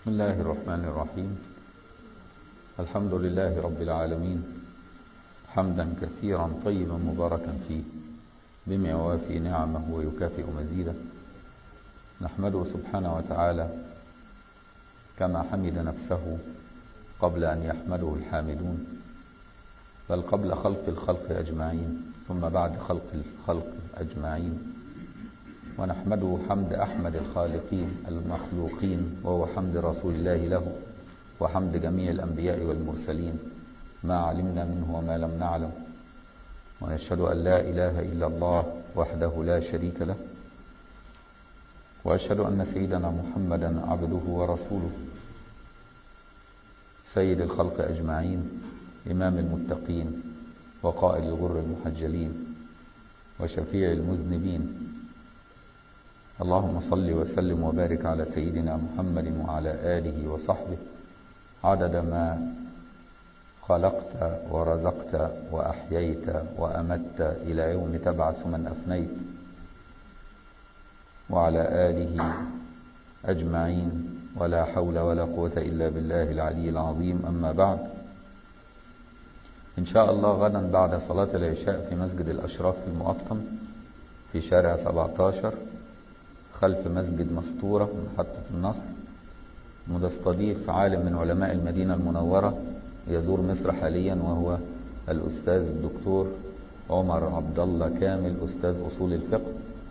بسم الله الرحمن الرحيم الحمد لله رب العالمين حمدا كثيرا طيبا مباركا فيه بما يوافي نعمه ويكافئ مزيده نحمده سبحانه وتعالى كما حمد نفسه قبل أن يحمده الحامدون بل قبل خلق الخلق أجمعين ثم بعد خلق الخلق أجمعين ونحمده حمد أحمد الخالقين المخلوقين وهو حمد رسول الله له وحمد جميع الأنبياء والمرسلين ما علمنا منه وما لم نعلم ونشهد أن لا إله إلا الله وحده لا شريك له وأشهد أن سيدنا محمدا عبده ورسوله سيد الخلق أجمعين إمام المتقين وقائد الغر المحجلين وشفيع المذنبين اللهم صل وسلم وبارك على سيدنا محمد وعلى آله وصحبه عدد ما خلقت ورزقت وأحييت وأمت إلى يوم تبعث من أفنيت وعلى آله أجمعين ولا حول ولا قوة إلا بالله العلي العظيم أما بعد إن شاء الله غدا بعد صلاة العشاء في مسجد الأشراف في المقطم في شارع 17 خلف مسجد مسطورة محطة النصر مستضيف عالم من علماء المدينة المنورة يزور مصر حاليا وهو الأستاذ الدكتور عمر عبد الله كامل أستاذ أصول الفقه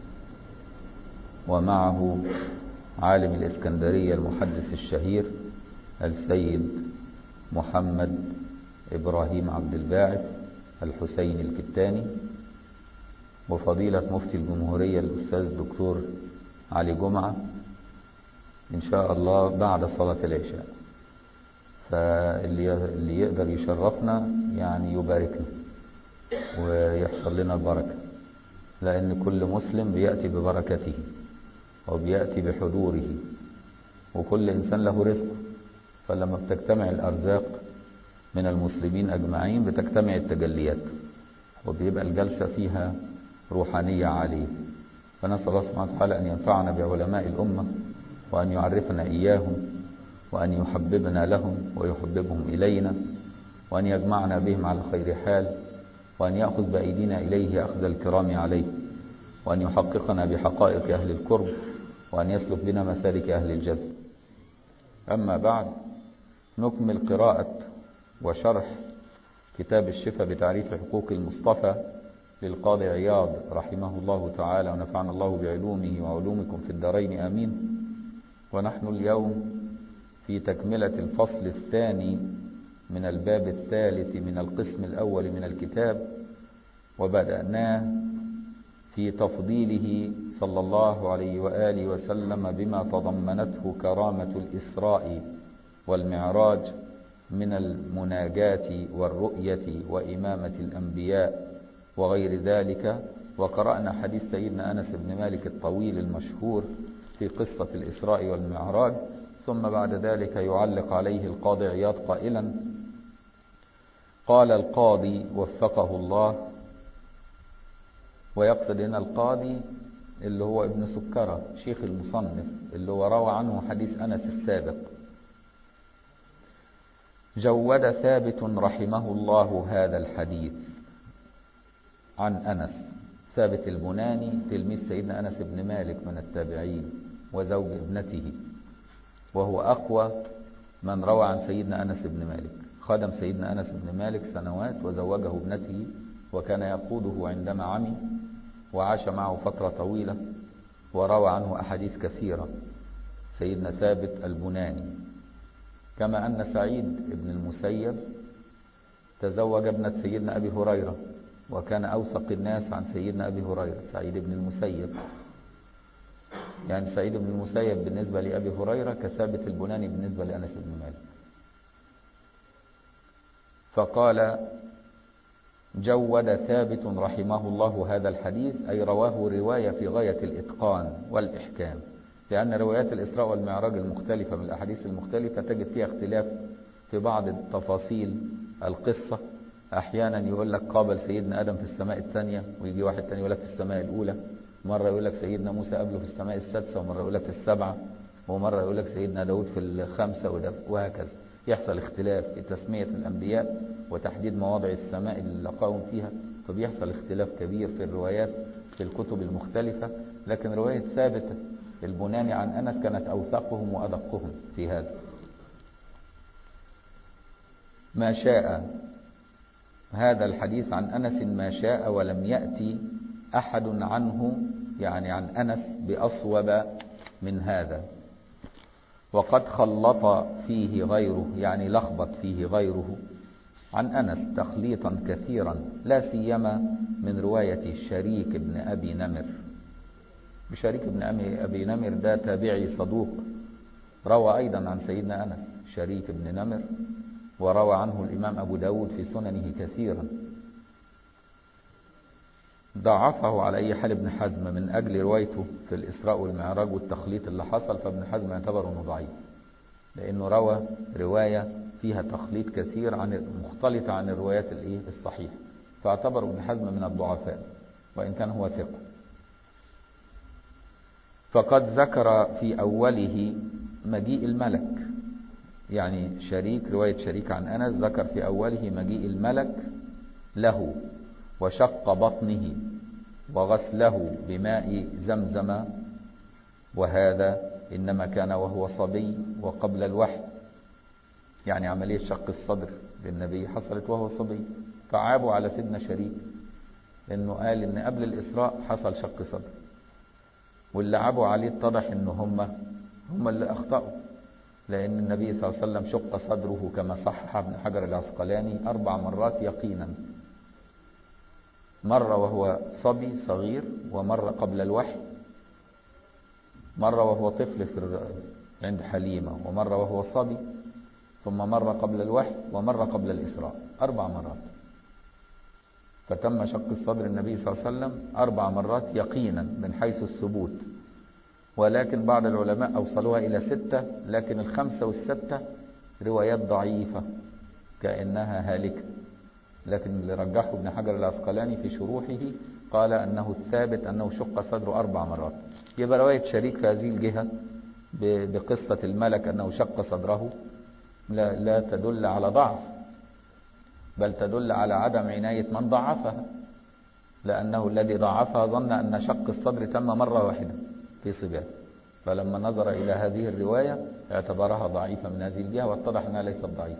ومعه عالم الإسكندرية المحدث الشهير السيد محمد إبراهيم عبد الباعث الحسين الكتاني وفضيلة مفتي الجمهورية الأستاذ الدكتور علي جمعة إن شاء الله بعد صلاة العشاء فاللي اللي يقدر يشرفنا يعني يباركنا ويحصل لنا البركة لأن كل مسلم بيأتي ببركته وبيأتي بحضوره وكل إنسان له رزقه فلما بتجتمع الأرزاق من المسلمين أجمعين بتجتمع التجليات وبيبقى الجلسة فيها روحانية عالية فنسأل الله سبحانه وتعالى أن ينفعنا بعلماء الأمة وأن يعرفنا إياهم وأن يحببنا لهم ويحببهم إلينا وأن يجمعنا بهم على خير حال وأن يأخذ بأيدينا إليه أخذ الكرام عليه وأن يحققنا بحقائق أهل القرب وأن يسلك بنا مسالك أهل الجزم أما بعد نكمل قراءة وشرح كتاب الشفاء بتعريف حقوق المصطفى للقاضي عياض رحمه الله تعالى ونفعنا الله بعلومه وعلومكم في الدارين آمين ونحن اليوم في تكملة الفصل الثاني من الباب الثالث من القسم الأول من الكتاب وبدأناه في تفضيله صلى الله عليه وآله وسلم بما تضمنته كرامة الإسراء والمعراج من المناجاة والرؤية وإمامة الأنبياء وغير ذلك وقرأنا حديث سيدنا أنس بن مالك الطويل المشهور في قصة الإسراء والمعراج ثم بعد ذلك يعلق عليه القاضي عياض قائلا قال القاضي وفقه الله ويقصد هنا القاضي اللي هو ابن سكرة شيخ المصنف اللي هو روى عنه حديث أنس السابق جود ثابت رحمه الله هذا الحديث عن أنس ثابت البناني تلميذ سيدنا أنس بن مالك من التابعين وزوج ابنته وهو أقوى من روى عن سيدنا أنس بن مالك خدم سيدنا أنس بن مالك سنوات وزوجه ابنته وكان يقوده عندما عمي وعاش معه فترة طويلة وروى عنه أحاديث كثيرة سيدنا ثابت البناني كما أن سعيد بن المسيب تزوج ابنة سيدنا أبي هريرة وكان أوثق الناس عن سيدنا أبي هريرة سعيد بن المسيب يعني سعيد بن المسيب بالنسبة لأبي هريرة كثابت البناني بالنسبة لأنس بن مالك فقال جود ثابت رحمه الله هذا الحديث أي رواه رواية في غاية الإتقان والإحكام لأن روايات الإسراء والمعراج المختلفة من الأحاديث المختلفة تجد فيها اختلاف في بعض تفاصيل القصة أحيانا يقول لك قابل سيدنا آدم في السماء الثانية ويجي واحد تاني يقول لك في السماء الأولى مرة يقول لك سيدنا موسى قبله في السماء السادسة ومرة يقول لك في السبعة ومرة يقول لك سيدنا داود في الخمسة وده وهكذا يحصل اختلاف في تسمية الأنبياء وتحديد مواضع السماء اللي لقاهم فيها فبيحصل اختلاف كبير في الروايات في الكتب المختلفة لكن رواية ثابت البناني عن أنس كانت أوثقهم وأدقهم في هذا ما شاء هذا الحديث عن أنس ما شاء ولم يأتي أحد عنه يعني عن أنس بأصوب من هذا وقد خلط فيه غيره يعني لخبط فيه غيره عن أنس تخليطا كثيرا لا سيما من رواية شريك بن أبي نمر بشريك بن أبي نمر ده تابعي صدوق روى أيضا عن سيدنا أنس شريك بن نمر وروى عنه الإمام أبو داود في سننه كثيرا ضعفه على أي حال ابن حزم من أجل روايته في الإسراء والمعراج والتخليط اللي حصل فابن حزم اعتبره انه ضعيف لأنه روى رواية فيها تخليط كثير عن مختلطة عن الروايات الايه الصحيحة فاعتبر ابن حزم من الضعفاء وإن كان هو ثقة فقد ذكر في أوله مجيء الملك يعني شريك رواية شريك عن أنس ذكر في أوله مجيء الملك له وشق بطنه وغسله بماء زمزم وهذا إنما كان وهو صبي وقبل الوحي يعني عملية شق الصدر للنبي حصلت وهو صبي فعابوا على سيدنا شريك انه قال ان قبل الاسراء حصل شق صدر واللي عابوا عليه اتضح ان هم هم اللي اخطأوا لان النبي صلى الله عليه وسلم شق صدره كما صحح ابن حجر العسقلاني اربع مرات يقينا مرة وهو صبي صغير ومرة قبل الوحي مرة وهو طفل في عند حليمة ومرة وهو صبي ثم مرة قبل الوحي ومرة قبل الإسراء أربع مرات فتم شق الصدر النبي صلى الله عليه وسلم أربع مرات يقينا من حيث الثبوت ولكن بعض العلماء أوصلوها إلى ستة لكن الخمسة والستة روايات ضعيفة كأنها هالكة لكن اللي رجحه ابن حجر العسقلاني في شروحه قال أنه الثابت أنه شق صدره أربع مرات يبقى رواية شريك في هذه الجهة بقصة الملك أنه شق صدره لا, لا تدل على ضعف بل تدل على عدم عناية من ضعفها لأنه الذي ضعفها ظن أن شق الصدر تم مرة واحدة في صباه فلما نظر إلى هذه الرواية اعتبرها ضعيفة من هذه الجهة واتضح أنها ليست ضعيفة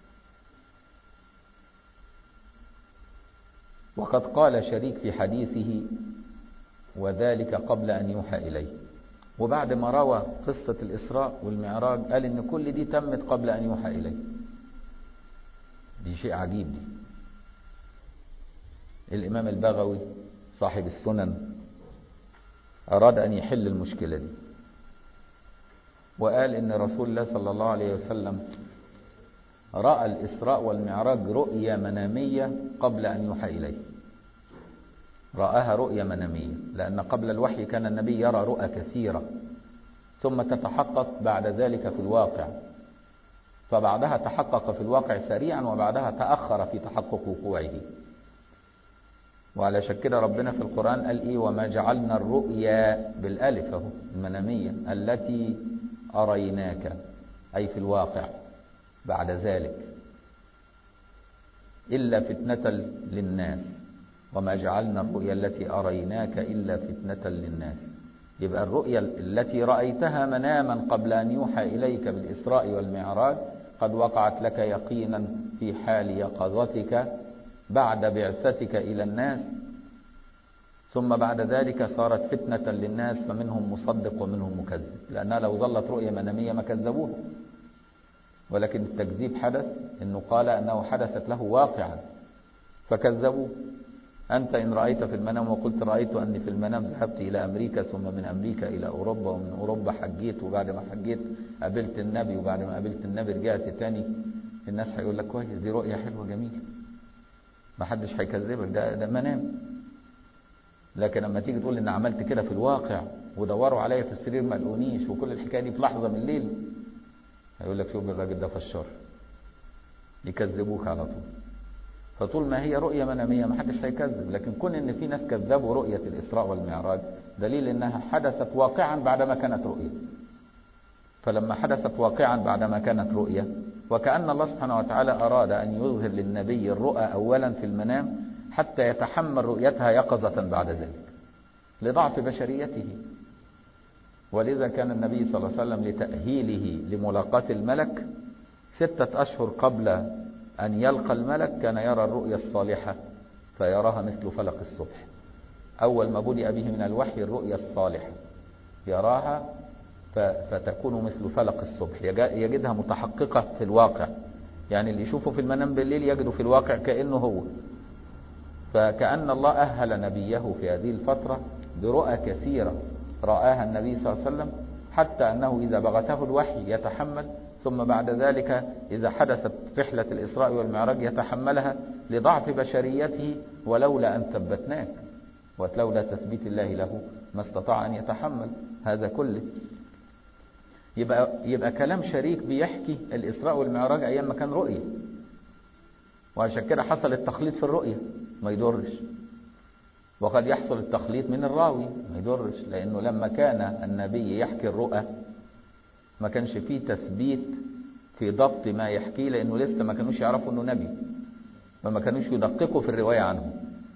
وقد قال شريك في حديثه وذلك قبل أن يوحى إليه وبعد ما روى قصة الإسراء والمعراج قال إن كل دي تمت قبل أن يوحى إليه دي شيء عجيب دي الإمام البغوي صاحب السنن أراد أن يحل المشكلة دي وقال إن رسول الله صلى الله عليه وسلم رأى الإسراء والمعراج رؤية منامية قبل أن يوحى إليه رآها رؤية منامية لأن قبل الوحي كان النبي يرى رؤى كثيرة ثم تتحقق بعد ذلك في الواقع فبعدها تحقق في الواقع سريعا وبعدها تأخر في تحقق وقوعه وعلى كده ربنا في القرآن قال إيه وما جعلنا الرؤيا بالألف اهو المنامية التي أريناك أي في الواقع بعد ذلك إلا فتنة للناس وما جعلنا الرؤيا التي أريناك إلا فتنة للناس يبقى الرؤيا التي رأيتها مناما قبل أن يوحى إليك بالإسراء والمعراج قد وقعت لك يقينا في حال يقظتك بعد بعثتك إلى الناس ثم بعد ذلك صارت فتنة للناس فمنهم مصدق ومنهم مكذب لأنها لو ظلت رؤية منامية ما كذبوها ولكن التكذيب حدث انه قال انه حدثت له واقعا فكذبوه انت ان رايت في المنام وقلت رايت اني في المنام ذهبت الى امريكا ثم من امريكا الى اوروبا ومن اوروبا حجيت وبعد ما حجيت قابلت النبي وبعد ما قابلت النبي رجعت تاني الناس هيقول لك كويس دي رؤيه حلوه جميله ما حدش هيكذبك ده ده منام لكن لما تيجي تقول ان عملت كده في الواقع ودوروا عليا في السرير ما لقونيش وكل الحكايه دي في لحظه من الليل هيقول لك شوف الراجل ده فشار يكذبوك على طول فطول ما هي رؤية منامية ما حدش هيكذب لكن كون ان في ناس كذبوا رؤية الإسراء والمعراج دليل انها حدثت واقعا بعدما كانت رؤية فلما حدثت واقعا بعدما كانت رؤيا وكأن الله سبحانه وتعالى أراد أن يظهر للنبي الرؤى أولا في المنام حتى يتحمل رؤيتها يقظة بعد ذلك لضعف بشريته ولذا كان النبي صلى الله عليه وسلم لتأهيله لملاقاة الملك ستة أشهر قبل أن يلقى الملك كان يرى الرؤيا الصالحة فيراها مثل فلق الصبح أول ما بدأ به من الوحي الرؤيا الصالحة يراها فتكون مثل فلق الصبح يجدها متحققة في الواقع يعني اللي يشوفه في المنام بالليل يجده في الواقع كأنه هو فكأن الله أهل نبيه في هذه الفترة برؤى كثيرة رآها النبي صلى الله عليه وسلم حتى أنه إذا بغته الوحي يتحمل ثم بعد ذلك إذا حدثت رحلة الإسراء والمعراج يتحملها لضعف بشريته ولولا أن ثبتناك ولولا تثبيت الله له ما استطاع أن يتحمل هذا كله يبقى, يبقى كلام شريك بيحكي الإسراء والمعراج أيام ما كان رؤية وعشان كده حصل التخليط في الرؤية ما يضرش وقد يحصل التخليط من الراوي ما يضرش لأنه لما كان النبي يحكي الرؤى ما كانش فيه تثبيت في ضبط ما يحكيه لأنه لسه ما كانوش يعرفوا أنه نبي فما كانوش يدققوا في الرواية عنه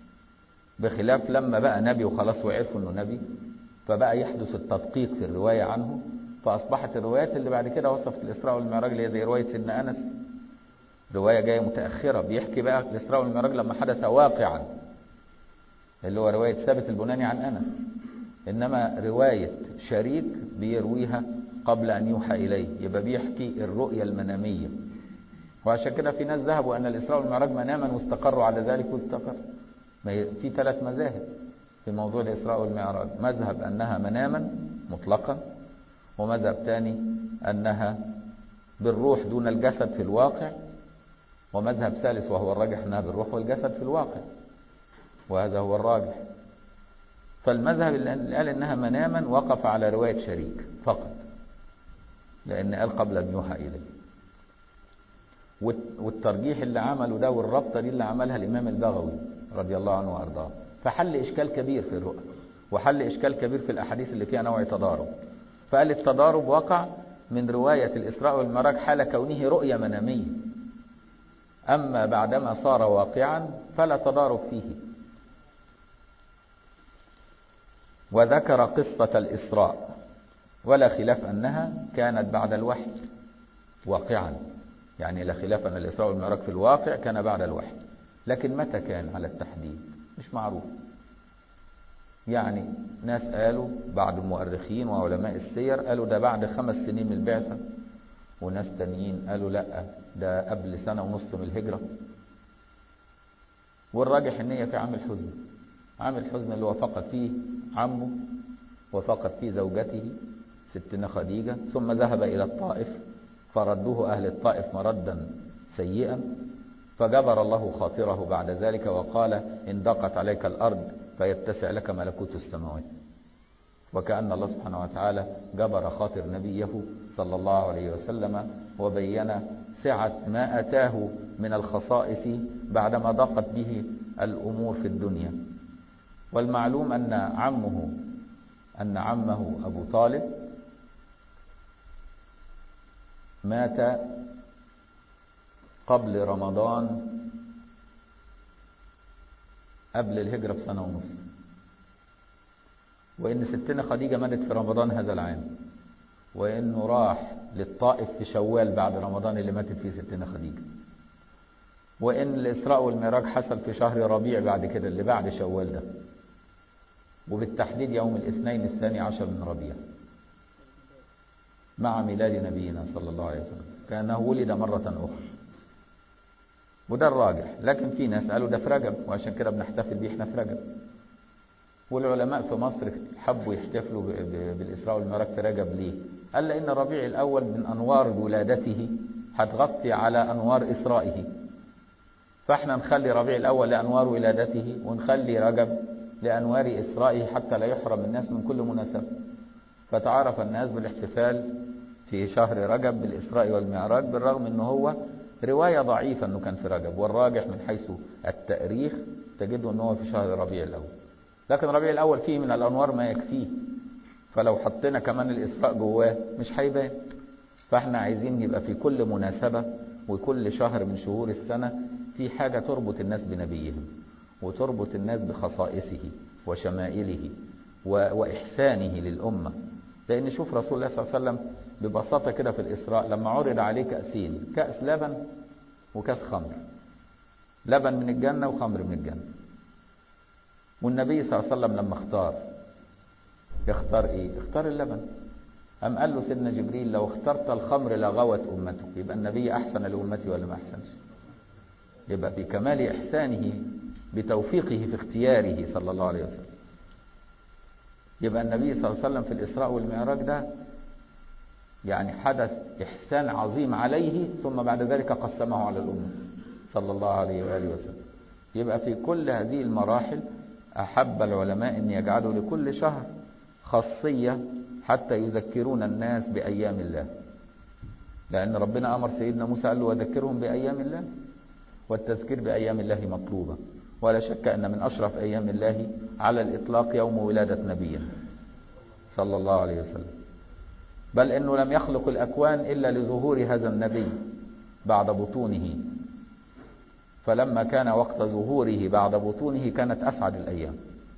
بخلاف لما بقى نبي وخلاص وعرفوا أنه نبي فبقى يحدث التدقيق في الرواية عنه فأصبحت الروايات اللي بعد كده وصفت الإسراء والمعراج اللي هي زي رواية سيدنا أنس رواية جاية متأخرة بيحكي بقى الإسراء والمعراج لما حدث واقعا اللي هو رواية ثابت البناني عن أنس إنما رواية شريك بيرويها قبل أن يوحى إليه يبقى بيحكي الرؤية المنامية وعشان كده في ناس ذهبوا أن الإسراء والمعراج مناما واستقروا على ذلك واستقر في ثلاث مذاهب في موضوع الإسراء والمعراج مذهب أنها مناما مطلقا ومذهب ثاني أنها بالروح دون الجسد في الواقع ومذهب ثالث وهو الراجح أنها بالروح والجسد في الواقع وهذا هو الراجح فالمذهب اللي قال انها مناما وقف على رواية شريك فقط لان قال قبل ان يوحى اليه والترجيح اللي عمله ده والربطة دي اللي عملها الامام البغوي رضي الله عنه وارضاه فحل اشكال كبير في الرؤى وحل اشكال كبير في الاحاديث اللي فيها نوع تضارب فقال التضارب وقع من رواية الاسراء والمعراج حال كونه رؤية منامية اما بعدما صار واقعا فلا تضارب فيه وذكر قصة الإسراء ولا خلاف أنها كانت بعد الوحي واقعا يعني لا خلاف أن الإسراء والمعراج في الواقع كان بعد الوحي لكن متى كان على التحديد مش معروف يعني ناس قالوا بعض المؤرخين وعلماء السير قالوا ده بعد خمس سنين من البعثة وناس تانيين قالوا لا ده قبل سنة ونص من الهجرة والراجح ان هي في عام الحزن عام الحزن اللي وفقت فيه عمه وفقت فيه زوجته ستنا خديجة ثم ذهب إلى الطائف فردوه أهل الطائف مردا سيئا فجبر الله خاطره بعد ذلك وقال إن ضاقت عليك الأرض فيتسع لك ملكوت السماوات وكأن الله سبحانه وتعالى جبر خاطر نبيه صلى الله عليه وسلم وبين سعة ما أتاه من الخصائص بعدما ضاقت به الأمور في الدنيا والمعلوم أن عمه أن عمه أبو طالب مات قبل رمضان قبل الهجرة بسنة ونص وإن ستنا خديجة ماتت في رمضان هذا العام وإنه راح للطائف في شوال بعد رمضان اللي ماتت فيه ستنا خديجة وإن الإسراء والمعراج حصل في شهر ربيع بعد كده اللي بعد شوال ده وبالتحديد يوم الاثنين الثاني عشر من ربيع مع ميلاد نبينا صلى الله عليه وسلم كأنه ولد مرة أخرى وده الراجح لكن في ناس قالوا ده في رجب وعشان كده بنحتفل بيه احنا في رجب والعلماء في مصر حبوا يحتفلوا بالإسراء والمعراج في رجب ليه قال لأن ربيع الأول من أنوار ولادته هتغطي على أنوار إسرائه فاحنا نخلي ربيع الأول لأنوار ولادته ونخلي رجب لأنوار إسرائه حتى لا يحرم الناس من كل مناسبة فتعرف الناس بالاحتفال في شهر رجب بالإسراء والمعراج بالرغم أنه هو رواية ضعيفة أنه كان في رجب والراجح من حيث التاريخ تجده أنه هو في شهر ربيع الأول لكن ربيع الأول فيه من الأنوار ما يكفيه فلو حطينا كمان الإسراء جواه مش هيبان فاحنا عايزين يبقى في كل مناسبة وكل شهر من شهور السنة في حاجة تربط الناس بنبيهم وتربط الناس بخصائصه وشمائله وإحسانه للأمة لأن شوف رسول الله صلى الله عليه وسلم ببساطة كده في الإسراء لما عرض عليه كأسين كأس لبن وكأس خمر لبن من الجنة وخمر من الجنة والنبي صلى الله عليه وسلم لما اختار يختار ايه اختار اللبن أم قال له سيدنا جبريل لو اخترت الخمر لغوت أمتك يبقى النبي أحسن لأمتي ولا ما أحسنش يبقى بكمال إحسانه بتوفيقه في اختياره صلى الله عليه وسلم يبقى النبي صلى الله عليه وسلم في الإسراء والمعراج ده يعني حدث إحسان عظيم عليه ثم بعد ذلك قسمه على الأمة صلى الله عليه وآله وسلم يبقى في كل هذه المراحل أحب العلماء أن يجعلوا لكل شهر خاصية حتى يذكرون الناس بأيام الله لأن ربنا أمر سيدنا موسى قال له وذكرهم بأيام الله والتذكير بأيام الله مطلوبة ولا شك أن من أشرف أيام الله على الإطلاق يوم ولادة نبيه صلى الله عليه وسلم بل أنه لم يخلق الأكوان إلا لظهور هذا النبي بعد بطونه فلما كان وقت ظهوره بعد بطونه كانت أسعد الأيام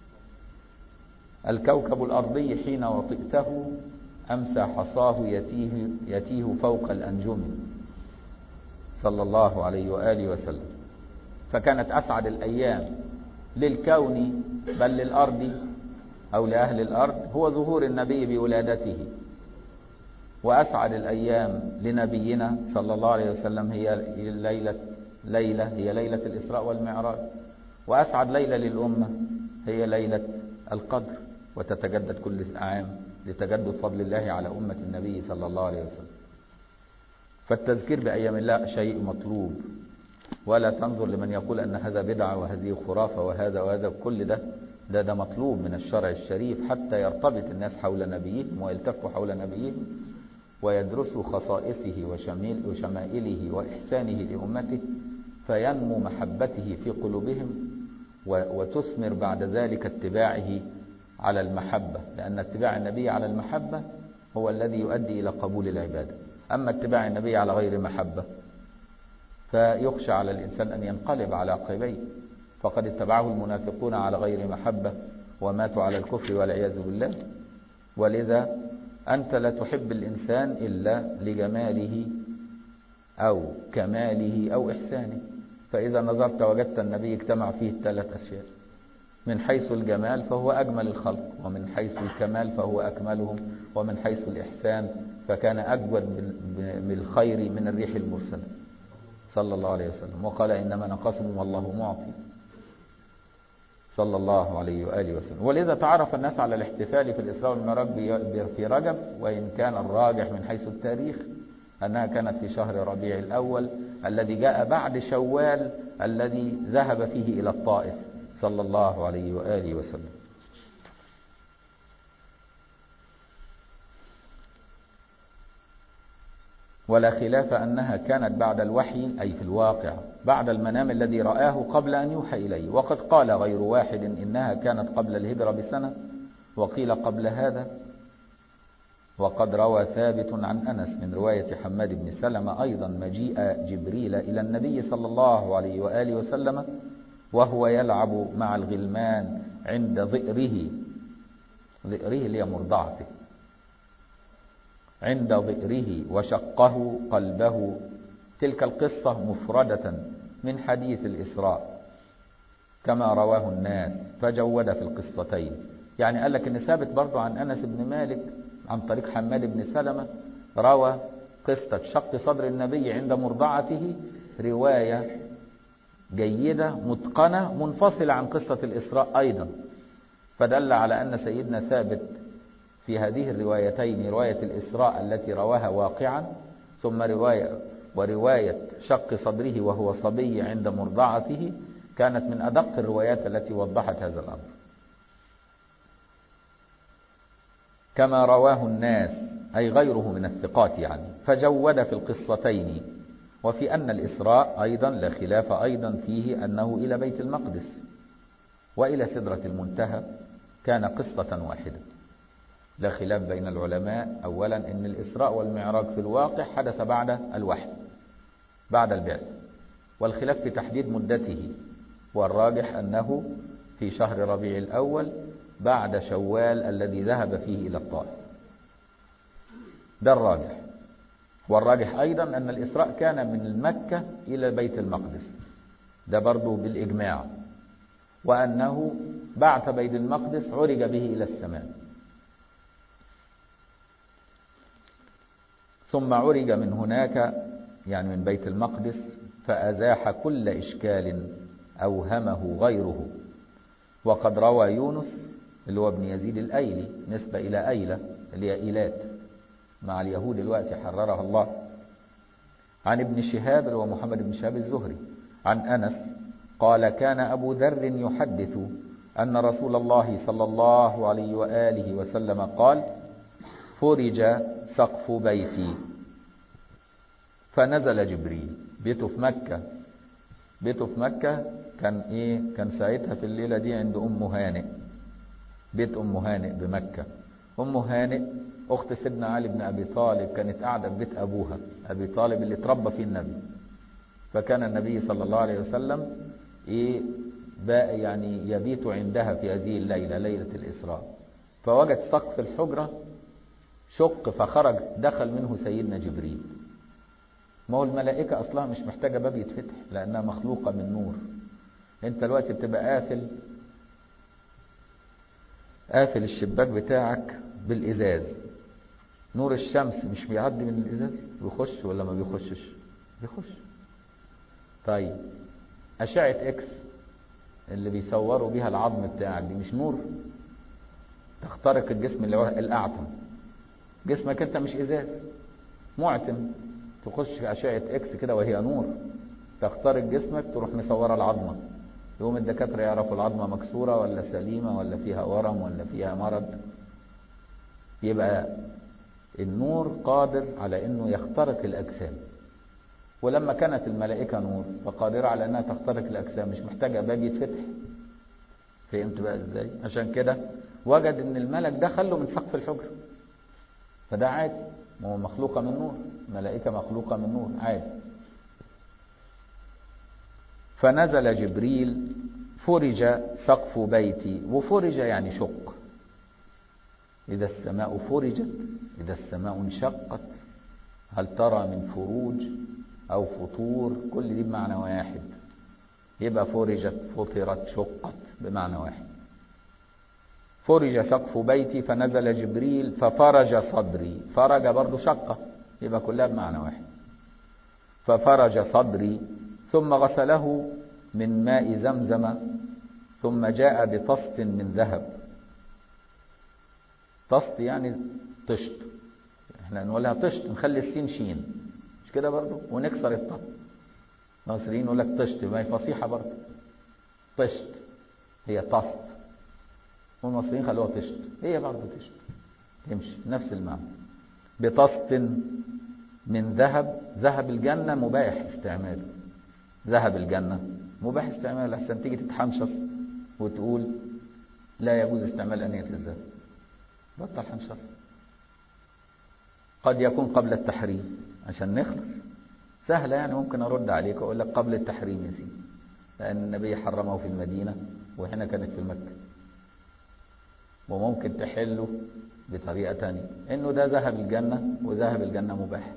الكوكب الأرضي حين وطئته أمسى حصاه يتيه, يتيه فوق الأنجم صلى الله عليه وآله وسلم فكانت أسعد الأيام للكون بل للأرض أو لأهل الأرض هو ظهور النبي بولادته وأسعد الأيام لنبينا صلى الله عليه وسلم هي ليلة ليلة هي ليلة الإسراء والمعراج وأسعد ليلة للأمة هي ليلة القدر وتتجدد كل عام لتجدد فضل الله على أمة النبي صلى الله عليه وسلم فالتذكير بأيام الله شيء مطلوب ولا تنظر لمن يقول أن هذا بدعة وهذه خرافة وهذا وهذا كل ده ده ده مطلوب من الشرع الشريف حتى يرتبط الناس حول نبيهم ويلتفوا حول نبيهم ويدرسوا خصائصه وشميل وشمائله وإحسانه لأمته فينمو محبته في قلوبهم وتثمر بعد ذلك اتباعه على المحبة لأن اتباع النبي على المحبة هو الذي يؤدي إلى قبول العبادة أما اتباع النبي على غير محبة فيخشى على الإنسان أن ينقلب على عقبيه فقد اتبعه المنافقون على غير محبة وماتوا على الكفر والعياذ بالله ولذا أنت لا تحب الإنسان إلا لجماله أو كماله أو إحسانه فإذا نظرت وجدت النبي اجتمع فيه الثلاث أشياء من حيث الجمال فهو أجمل الخلق ومن حيث الكمال فهو أكملهم ومن حيث الإحسان فكان أجود من الخير من الريح المرسلة صلى الله عليه وسلم وقال إنما نقسم والله معطي صلى الله عليه وآله وسلم ولذا تعرف الناس على الاحتفال في الإسراء والمعراج في رجب وإن كان الراجح من حيث التاريخ أنها كانت في شهر ربيع الأول الذي جاء بعد شوال الذي ذهب فيه إلى الطائف صلى الله عليه وآله وسلم ولا خلاف أنها كانت بعد الوحي أي في الواقع بعد المنام الذي رآه قبل أن يوحى إليه وقد قال غير واحد إنها كانت قبل الهجرة بسنة وقيل قبل هذا وقد روى ثابت عن أنس من رواية حماد بن سلمة أيضا مجيء جبريل إلى النبي صلى الله عليه وآله وسلم وهو يلعب مع الغلمان عند ظئره ظئره اللي هي مرضعته عند ظئره وشقه قلبه تلك القصة مفردة من حديث الإسراء كما رواه الناس فجود في القصتين يعني قال لك ان ثابت برضو عن أنس بن مالك عن طريق حماد بن سلمة روى قصة شق صدر النبي عند مرضعته رواية جيدة متقنة منفصلة عن قصة الإسراء أيضا فدل على أن سيدنا ثابت في هذه الروايتين رواية الإسراء التي رواها واقعا ثم رواية ورواية شق صدره وهو صبي عند مرضعته كانت من أدق الروايات التي وضحت هذا الأمر كما رواه الناس أي غيره من الثقات يعني فجود في القصتين وفي أن الإسراء أيضا لا خلاف أيضا فيه أنه إلى بيت المقدس وإلى سدرة المنتهى كان قصة واحدة لا خلاف بين العلماء أولا أن الإسراء والمعراج في الواقع حدث بعد الوحي بعد البعث والخلاف في تحديد مدته والراجح أنه في شهر ربيع الأول بعد شوال الذي ذهب فيه إلى الطائف ده الراجح والراجح أيضا أن الإسراء كان من مكة إلى بيت المقدس ده برضو بالإجماع وأنه بعث بيت المقدس عرج به إلى السماء ثم عرج من هناك يعني من بيت المقدس فأزاح كل إشكال أوهمه غيره وقد روى يونس اللي هو ابن يزيد الأيلي نسبة إلى أيلة اللي هي إيلات مع اليهود الوقت حررها الله عن ابن شهاب اللي هو محمد بن شهاب الزهري عن أنس قال كان أبو ذر يحدث أن رسول الله صلى الله عليه وآله وسلم قال فرج سقف بيتي فنزل جبريل بيته في مكة بيته في مكة كان ايه كان ساعتها في الليلة دي عند ام هانئ بيت ام هانئ بمكة ام هانئ اخت سيدنا علي بن ابي طالب كانت قاعدة في بيت ابوها ابي طالب اللي اتربى فيه النبي فكان النبي صلى الله عليه وسلم ايه بقى يعني يبيت عندها في هذه الليلة ليلة الاسراء فوجد سقف الحجرة شق فخرج دخل منه سيدنا جبريل ما هو الملائكة أصلها مش محتاجة باب يتفتح لأنها مخلوقة من نور أنت دلوقتي بتبقى قافل قافل الشباك بتاعك بالإزاز نور الشمس مش بيعدي من الإزاز بيخش ولا ما بيخشش بيخش طيب أشعة إكس اللي بيصوروا بيها العظم بتاعك دي مش نور تخترق الجسم اللي هو الأعتم جسمك أنت مش إزاز معتم تخش في أشعة إكس كده وهي نور تخترق جسمك تروح مصورة العظمة يقوم الدكاترة يعرفوا العظمة مكسورة ولا سليمة ولا فيها ورم ولا فيها مرض يبقى النور قادر على انه يخترق الاجسام ولما كانت الملائكة نور فقادرة على انها تخترق الاجسام مش محتاجة باب يتفتح فهمت بقى ازاي عشان كده وجد ان الملك دخل له من سقف الحجرة فده عادي ما هو مخلوقة من نور ملائكة مخلوقة من نور عادي فنزل جبريل فرج سقف بيتي وفرج يعني شق إذا السماء فرجت إذا السماء انشقت هل ترى من فروج أو فطور كل دي بمعنى واحد يبقى فرجت فطرت شقت بمعنى واحد فرج سقف بيتي فنزل جبريل ففرج صدري فرج برضو شقة يبقى كلها بمعنى واحد ففرج صدري ثم غسله من ماء زمزم ثم جاء بطست من ذهب طست يعني طشت احنا نقولها طشت نخلي السين شين مش كده برضو ونكسر الطه المصريين يقول لك طشت ما هي فصيحه برضو طشت هي طست والمصريين خلوها طشت هي برضو طشت تمشي نفس المعنى بطست من ذهب ذهب الجنة مباح استعماله ذهب الجنة مباح استعماله عشان تيجي تتحنشص وتقول لا يجوز استعمال أنية الذهب بطل حنشص قد يكون قبل التحريم عشان نخلص سهلة يعني ممكن أرد عليك وأقول لك قبل التحريم يا سيدي لأن النبي حرمه في المدينة وهنا كانت في مكة وممكن تحله بطريقة تانية إنه ده ذهب الجنة وذهب الجنة مباح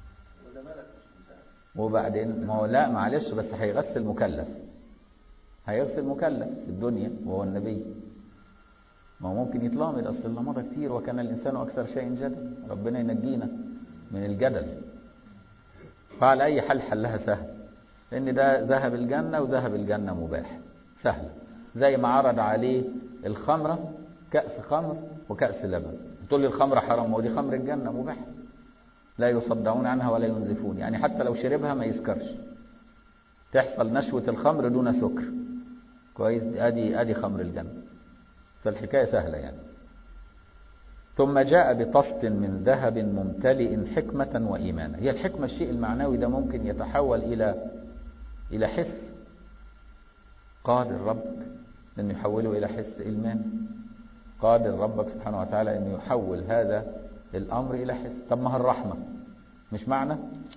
وبعدين ما هو لا معلش بس هيغسل مكلف هيغسل مكلف في الدنيا وهو النبي ما هو ممكن يتلامض اصل اللمضه كتير وكان الانسان اكثر شيء جدل ربنا ينجينا من الجدل فعلى اي حال حلها سهل لان ده ذهب الجنه وذهب الجنه مباح سهل زي ما عرض عليه الخمره كاس خمر وكاس لبن تقول لي الخمره حرام ودي خمر الجنه مباح لا يصدعون عنها ولا ينزفون يعني حتى لو شربها ما يسكرش تحصل نشوة الخمر دون سكر كويس ادي ادي خمر الجنة فالحكاية سهلة يعني ثم جاء بطست من ذهب ممتلئ حكمة وإيمانا هي الحكمة الشيء المعنوي ده ممكن يتحول إلى إلى حس قادر ربك أن يحوله إلى حس إيمان قادر ربك سبحانه وتعالى أن يحول هذا الأمر إلى حس طب ما هي الرحمة مش معنى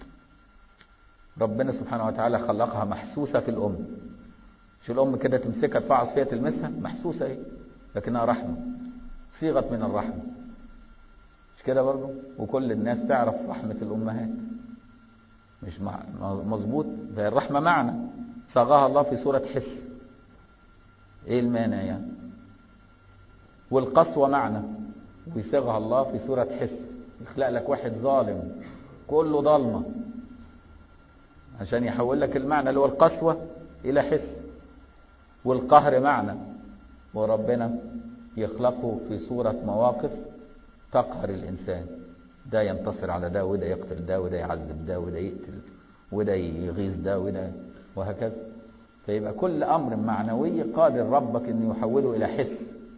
ربنا سبحانه وتعالى خلقها محسوسة في الأم مش الأم كده تمسكها تفعص فيها تلمسها محسوسة ايه لكنها رحمة صيغة من الرحمة مش كده برضه وكل الناس تعرف رحمة الأمهات مش مظبوط ده الرحمة معنى صاغها الله في سورة حس ايه المانع يعني والقسوة معنى ويصيغها الله في سورة حس يخلق لك واحد ظالم كله ضلمة عشان يحول لك المعنى اللي هو القسوة إلى حس والقهر معنى وربنا يخلقه في صورة مواقف تقهر الإنسان ده ينتصر على ده وده يقتل ده وده يعذب ده وده يقتل وده يغيظ ده وده وهكذا فيبقى كل أمر معنوي قادر ربك أن يحوله إلى حس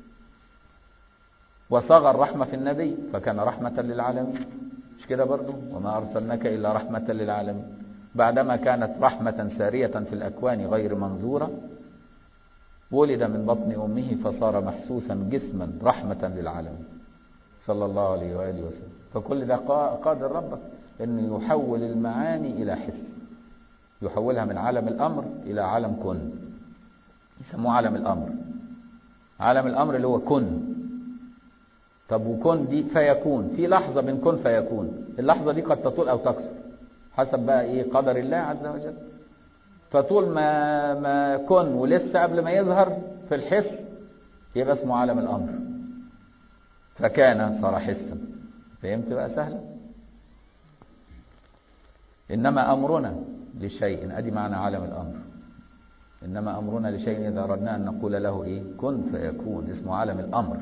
وصاغ الرحمة في النبي فكان رحمة للعالمين مش كده برضو وما أرسلناك إلا رحمة للعالمين بعدما كانت رحمة سارية في الأكوان غير منظورة ولد من بطن أمه فصار محسوسا جسما رحمة للعالمين صلى الله عليه وآله وسلم فكل ده قادر ربك أن يحول المعاني إلى حس يحولها من عالم الأمر إلى عالم كن يسموه عالم الأمر عالم الأمر اللي هو كن طب وكن دي فيكون في لحظة من كن فيكون اللحظة دي قد تطول أو تقصر حسب بقى إيه قدر الله عز وجل فطول ما ما كن ولسه قبل ما يظهر في الحس يبقى اسمه عالم الأمر فكان صار حسا فهمت بقى سهلة إنما أمرنا لشيء أدي معنى عالم الأمر إنما أمرنا لشيء إذا أردنا أن نقول له إيه كن فيكون اسمه عالم الأمر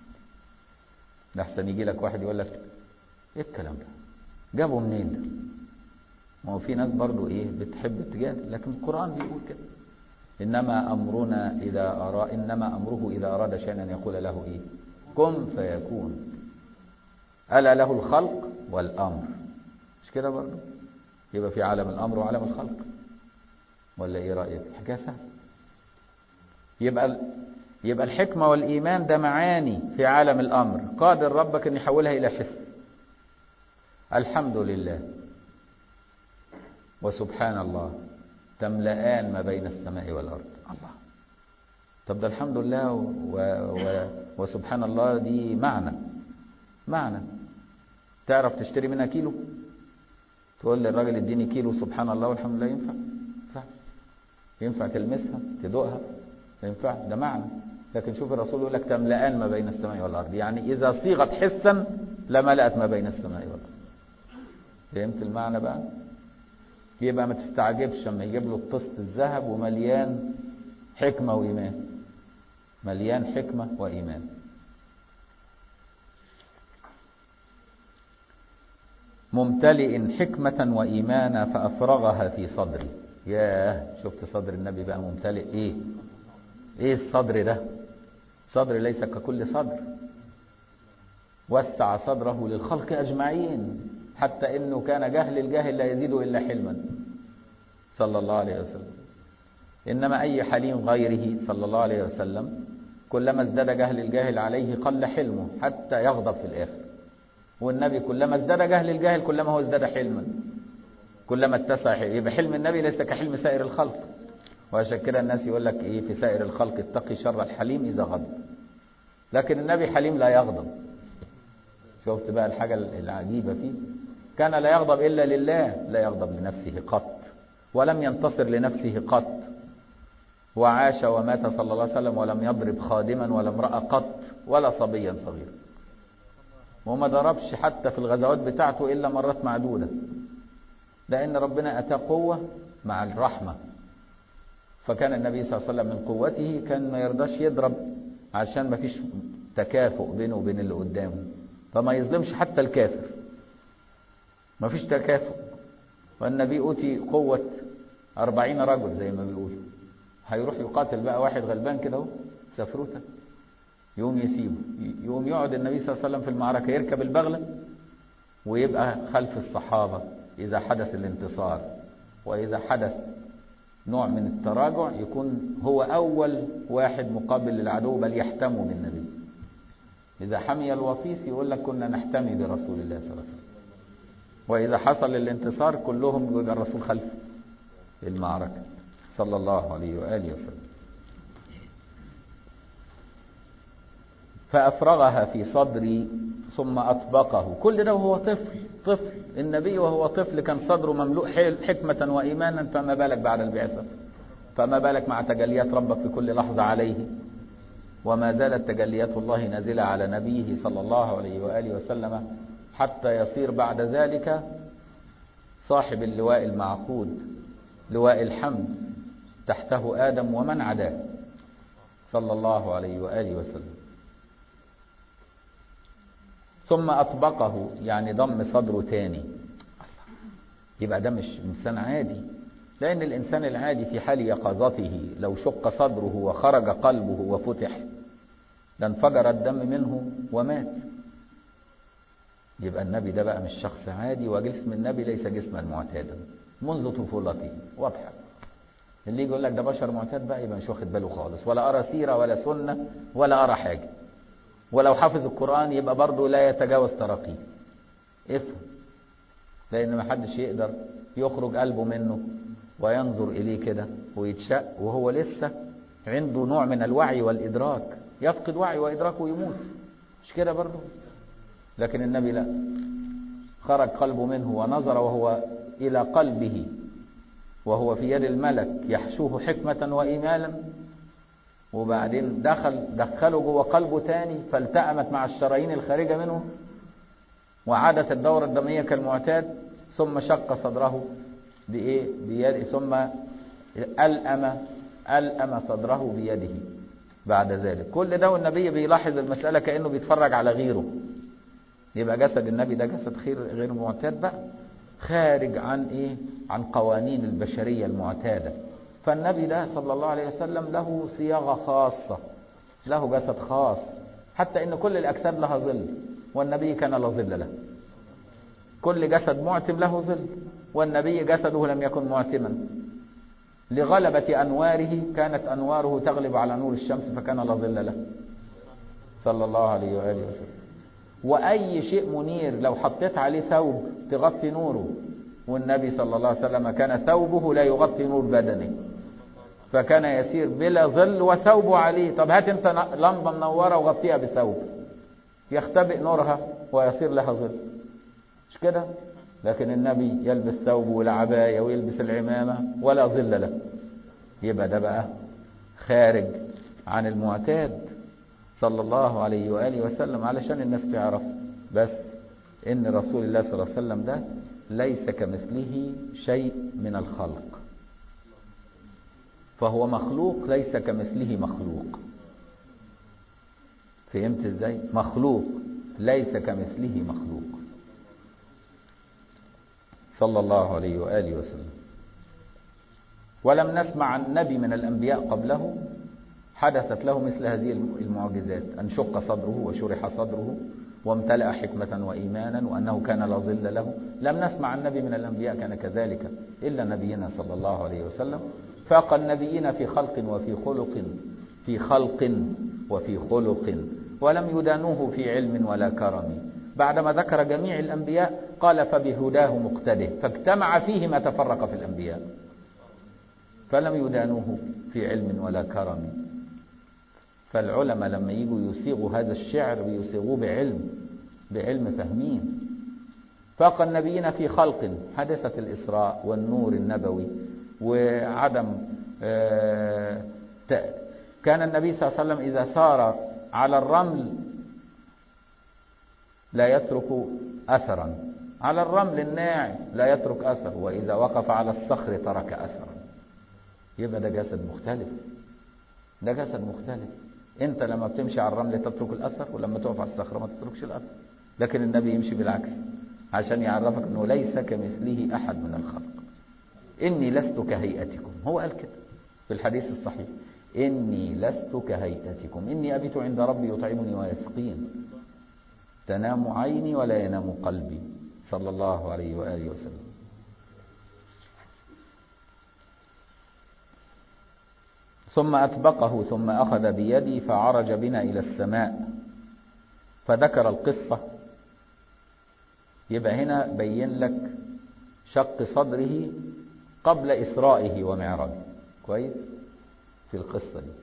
لحسن يجي لك واحد يقول لك إيه الكلام ده جابه منين ده ما هو في ناس برضو إيه بتحب التجادل لكن القرآن بيقول كده إنما أمرنا إذا أرى إنما أمره إذا أراد شيئا أن يقول له إيه كن فيكون ألا له الخلق والأمر مش كده برضو يبقى في عالم الأمر وعالم الخلق ولا إيه رأيك حكاية سهلة يبقى يبقى الحكمة والإيمان ده معاني في عالم الأمر قادر ربك أن يحولها إلى حس الحمد لله وسبحان الله تملأان ما بين السماء والأرض الله طب ده الحمد لله و... و... وسبحان الله دي معنى معنى تعرف تشتري منها كيلو تقول للراجل اديني كيلو سبحان الله والحمد لله ينفع ينفع ينفع تلمسها تدوقها ينفع ده معنى لكن شوف الرسول يقول لك تملأان ما بين السماء والأرض يعني إذا صيغت حسا لملأت ما بين السماء والأرض فهمت المعنى بقى يبقى ما تستعجبش لما يجيب له الطست الذهب ومليان حكمة وإيمان مليان حكمة وإيمان ممتلئ حكمة وإيمانا فأفرغها في صدري ياه شفت صدر النبي بقى ممتلئ إيه إيه الصدر ده صدر ليس ككل صدر وسع صدره للخلق أجمعين حتى إنه كان جهل الجاهل لا يزيد إلا حلما صلى الله عليه وسلم إنما أي حليم غيره صلى الله عليه وسلم كلما ازداد جهل الجاهل عليه قل حلمه حتى يغضب في الآخر والنبي كلما ازداد جهل الجاهل كلما هو ازداد حلما كلما اتسع يبقى حلم النبي ليس كحلم سائر الخلق وعشان كده الناس يقول لك ايه في سائر الخلق اتقي شر الحليم اذا غضب لكن النبي حليم لا يغضب شفت بقى الحاجة العجيبة فيه كان لا يغضب إلا لله لا يغضب لنفسه قط ولم ينتصر لنفسه قط وعاش ومات صلى الله عليه وسلم ولم يضرب خادما ولا امرأة قط ولا صبيا صغيرا وما ضربش حتى في الغزوات بتاعته إلا مرات معدودة لأن ربنا أتى قوة مع الرحمة فكان النبي صلى الله عليه وسلم من قوته كان ما يرضاش يضرب عشان ما فيش تكافؤ بينه وبين اللي قدامه فما يظلمش حتى الكافر ما فيش تكافؤ والنبي أوتي قوة أربعين رجل زي ما بيقولوا هيروح يقاتل بقى واحد غلبان كده اهو سفروته يقوم يسيبه يقوم يقعد النبي صلى الله عليه وسلم في المعركة يركب البغلة ويبقى خلف الصحابة إذا حدث الانتصار وإذا حدث نوع من التراجع يكون هو أول واحد مقابل للعدو بل يحتموا بالنبي إذا حمي الوطيس يقول لك كنا نحتمي برسول الله صلى الله عليه وسلم وإذا حصل الانتصار كلهم يبقى الرسول خلفه المعركة صلى الله عليه وآله وسلم فأفرغها في صدري ثم أطبقه كل ده وهو طفل طفل النبي وهو طفل كان صدره مملوء حكمة وإيمانا فما بالك بعد البعثة فما بالك مع تجليات ربك في كل لحظة عليه وما زالت تجليات الله نازلة على نبيه صلى الله عليه وآله وسلم حتى يصير بعد ذلك صاحب اللواء المعقود لواء الحمد تحته آدم ومن عداه صلى الله عليه وآله وسلم ثم أطبقه يعني ضم صدره تاني يبقى ده مش إنسان عادي لأن الإنسان العادي في حال يقظته لو شق صدره وخرج قلبه وفتح لانفجر الدم منه ومات يبقى النبي ده بقى مش شخص عادي وجسم النبي ليس جسما معتادا منذ طفولته واضحة اللي يقول لك ده بشر معتاد بقى يبقى مش واخد باله خالص ولا أرى سيرة ولا سنة ولا أرى حاجة ولو حافظ القرآن يبقى برضه لا يتجاوز تراقيه افهم لأن ما حدش يقدر يخرج قلبه منه وينظر إليه كده ويتشق وهو لسه عنده نوع من الوعي والإدراك يفقد وعي وإدراك ويموت مش كده برضه لكن النبي لا خرج قلبه منه ونظر وهو إلى قلبه وهو في يد الملك يحشوه حكمة وإيمانا وبعدين دخل دخله جوه قلبه تاني فالتأمت مع الشرايين الخارجة منه وعادت الدورة الدموية كالمعتاد ثم شق صدره بإيه بيد ثم ألأم ألأم صدره بيده بعد ذلك كل ده والنبي بيلاحظ المسألة كأنه بيتفرج على غيره يبقى جسد النبي ده جسد خير غير معتاد بقى خارج عن ايه عن قوانين البشرية المعتادة فالنبي ده صلى الله عليه وسلم له صياغة خاصة له جسد خاص حتى ان كل الاجساد لها ظل والنبي كان لا ظل له كل جسد معتم له ظل والنبي جسده لم يكن معتما لغلبة أنواره كانت أنواره تغلب على نور الشمس فكان لا ظل له صلى الله عليه وآله وسلم وأي شيء منير لو حطيت عليه ثوب تغطي نوره والنبي صلى الله عليه وسلم كان ثوبه لا يغطي نور بدنه فكان يسير بلا ظل وثوبه عليه طب هات انت لمبة منورة وغطيها بثوب يختبئ نورها ويصير لها ظل مش كده لكن النبي يلبس ثوب والعباية ويلبس العمامة ولا ظل له يبقى ده بقى خارج عن المعتاد صلى الله عليه وآله وسلم علشان الناس تعرف بس ان رسول الله صلى الله عليه وسلم ده ليس كمثله شيء من الخلق فهو مخلوق ليس كمثله مخلوق فهمت ازاي مخلوق ليس كمثله مخلوق صلى الله عليه وآله وسلم ولم نسمع عن نبي من الأنبياء قبله حدثت له مثل هذه المعجزات أن شق صدره وشرح صدره وامتلأ حكمة وإيمانا وأنه كان لا ظل له لم نسمع عن نبي من الأنبياء كان كذلك إلا نبينا صلى الله عليه وسلم فاق النبيين في خلق وفي خلق في خلق وفي خلق ولم يدانوه في علم ولا كرم بعدما ذكر جميع الأنبياء قال فبهداه مقتده فاجتمع فيه ما تفرق في الأنبياء فلم يدانوه في علم ولا كرم فالعلماء لما يجوا يصيغوا هذا الشعر بيصيغوه بعلم بعلم فهمين فاق النبيين في خلق حدثت الإسراء والنور النبوي وعدم كان النبي صلى الله عليه وسلم إذا سار على الرمل لا يترك أثرا على الرمل الناعم لا يترك أثر وإذا وقف على الصخر ترك أثرا يبقى ده جسد مختلف ده جسد مختلف انت لما بتمشي على الرمل تترك الاثر ولما تقف على الصخره ما تتركش الاثر لكن النبي يمشي بالعكس عشان يعرفك انه ليس كمثله احد من الخلق اني لست كهيئتكم هو قال كده في الحديث الصحيح اني لست كهيئتكم اني ابيت عند ربي يطعمني ويسقين تنام عيني ولا ينام قلبي صلى الله عليه واله وسلم ثم أطبقه ثم أخذ بيدي فعرج بنا إلى السماء فذكر القصة يبقى هنا بين لك شق صدره قبل إسرائه ومعراجه كويس في القصة دي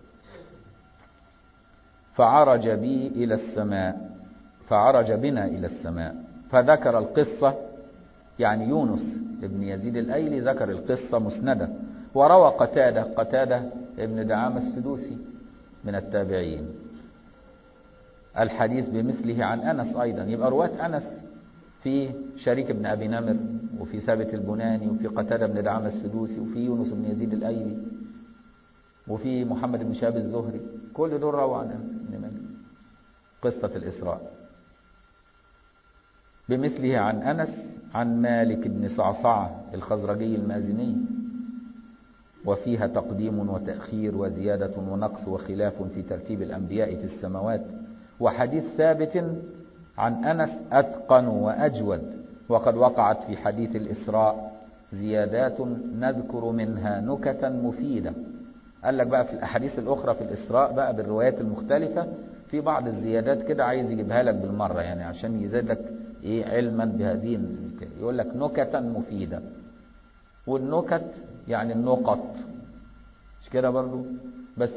فعرج بي إلى السماء فعرج بنا إلى السماء فذكر القصة يعني يونس ابن يزيد الأيلي ذكر القصة مسندة وروى قتادة قتادة ابن دعام السدوسي من التابعين الحديث بمثله عن أنس أيضا يبقى رواة أنس في شريك بن أبي نمر وفي ثابت البناني وفي قتادة بن دعام السدوسي وفي يونس بن يزيد الأيلي وفي محمد بن شهاب الزهري كل دول روى عن قصة الإسراء بمثله عن أنس عن مالك بن صعصعة الخزرجي المازني وفيها تقديم وتأخير وزيادة ونقص وخلاف في ترتيب الأنبياء في السماوات وحديث ثابت عن أنس أتقن وأجود وقد وقعت في حديث الإسراء زيادات نذكر منها نكتا مفيدة قال لك بقى في الأحاديث الأخرى في الإسراء بقى بالروايات المختلفة في بعض الزيادات كده عايز يجيبها لك بالمرة يعني عشان يزيد لك إيه علما بهذه يقول لك نكتا مفيدة والنكت يعني النقط مش كده برضو بس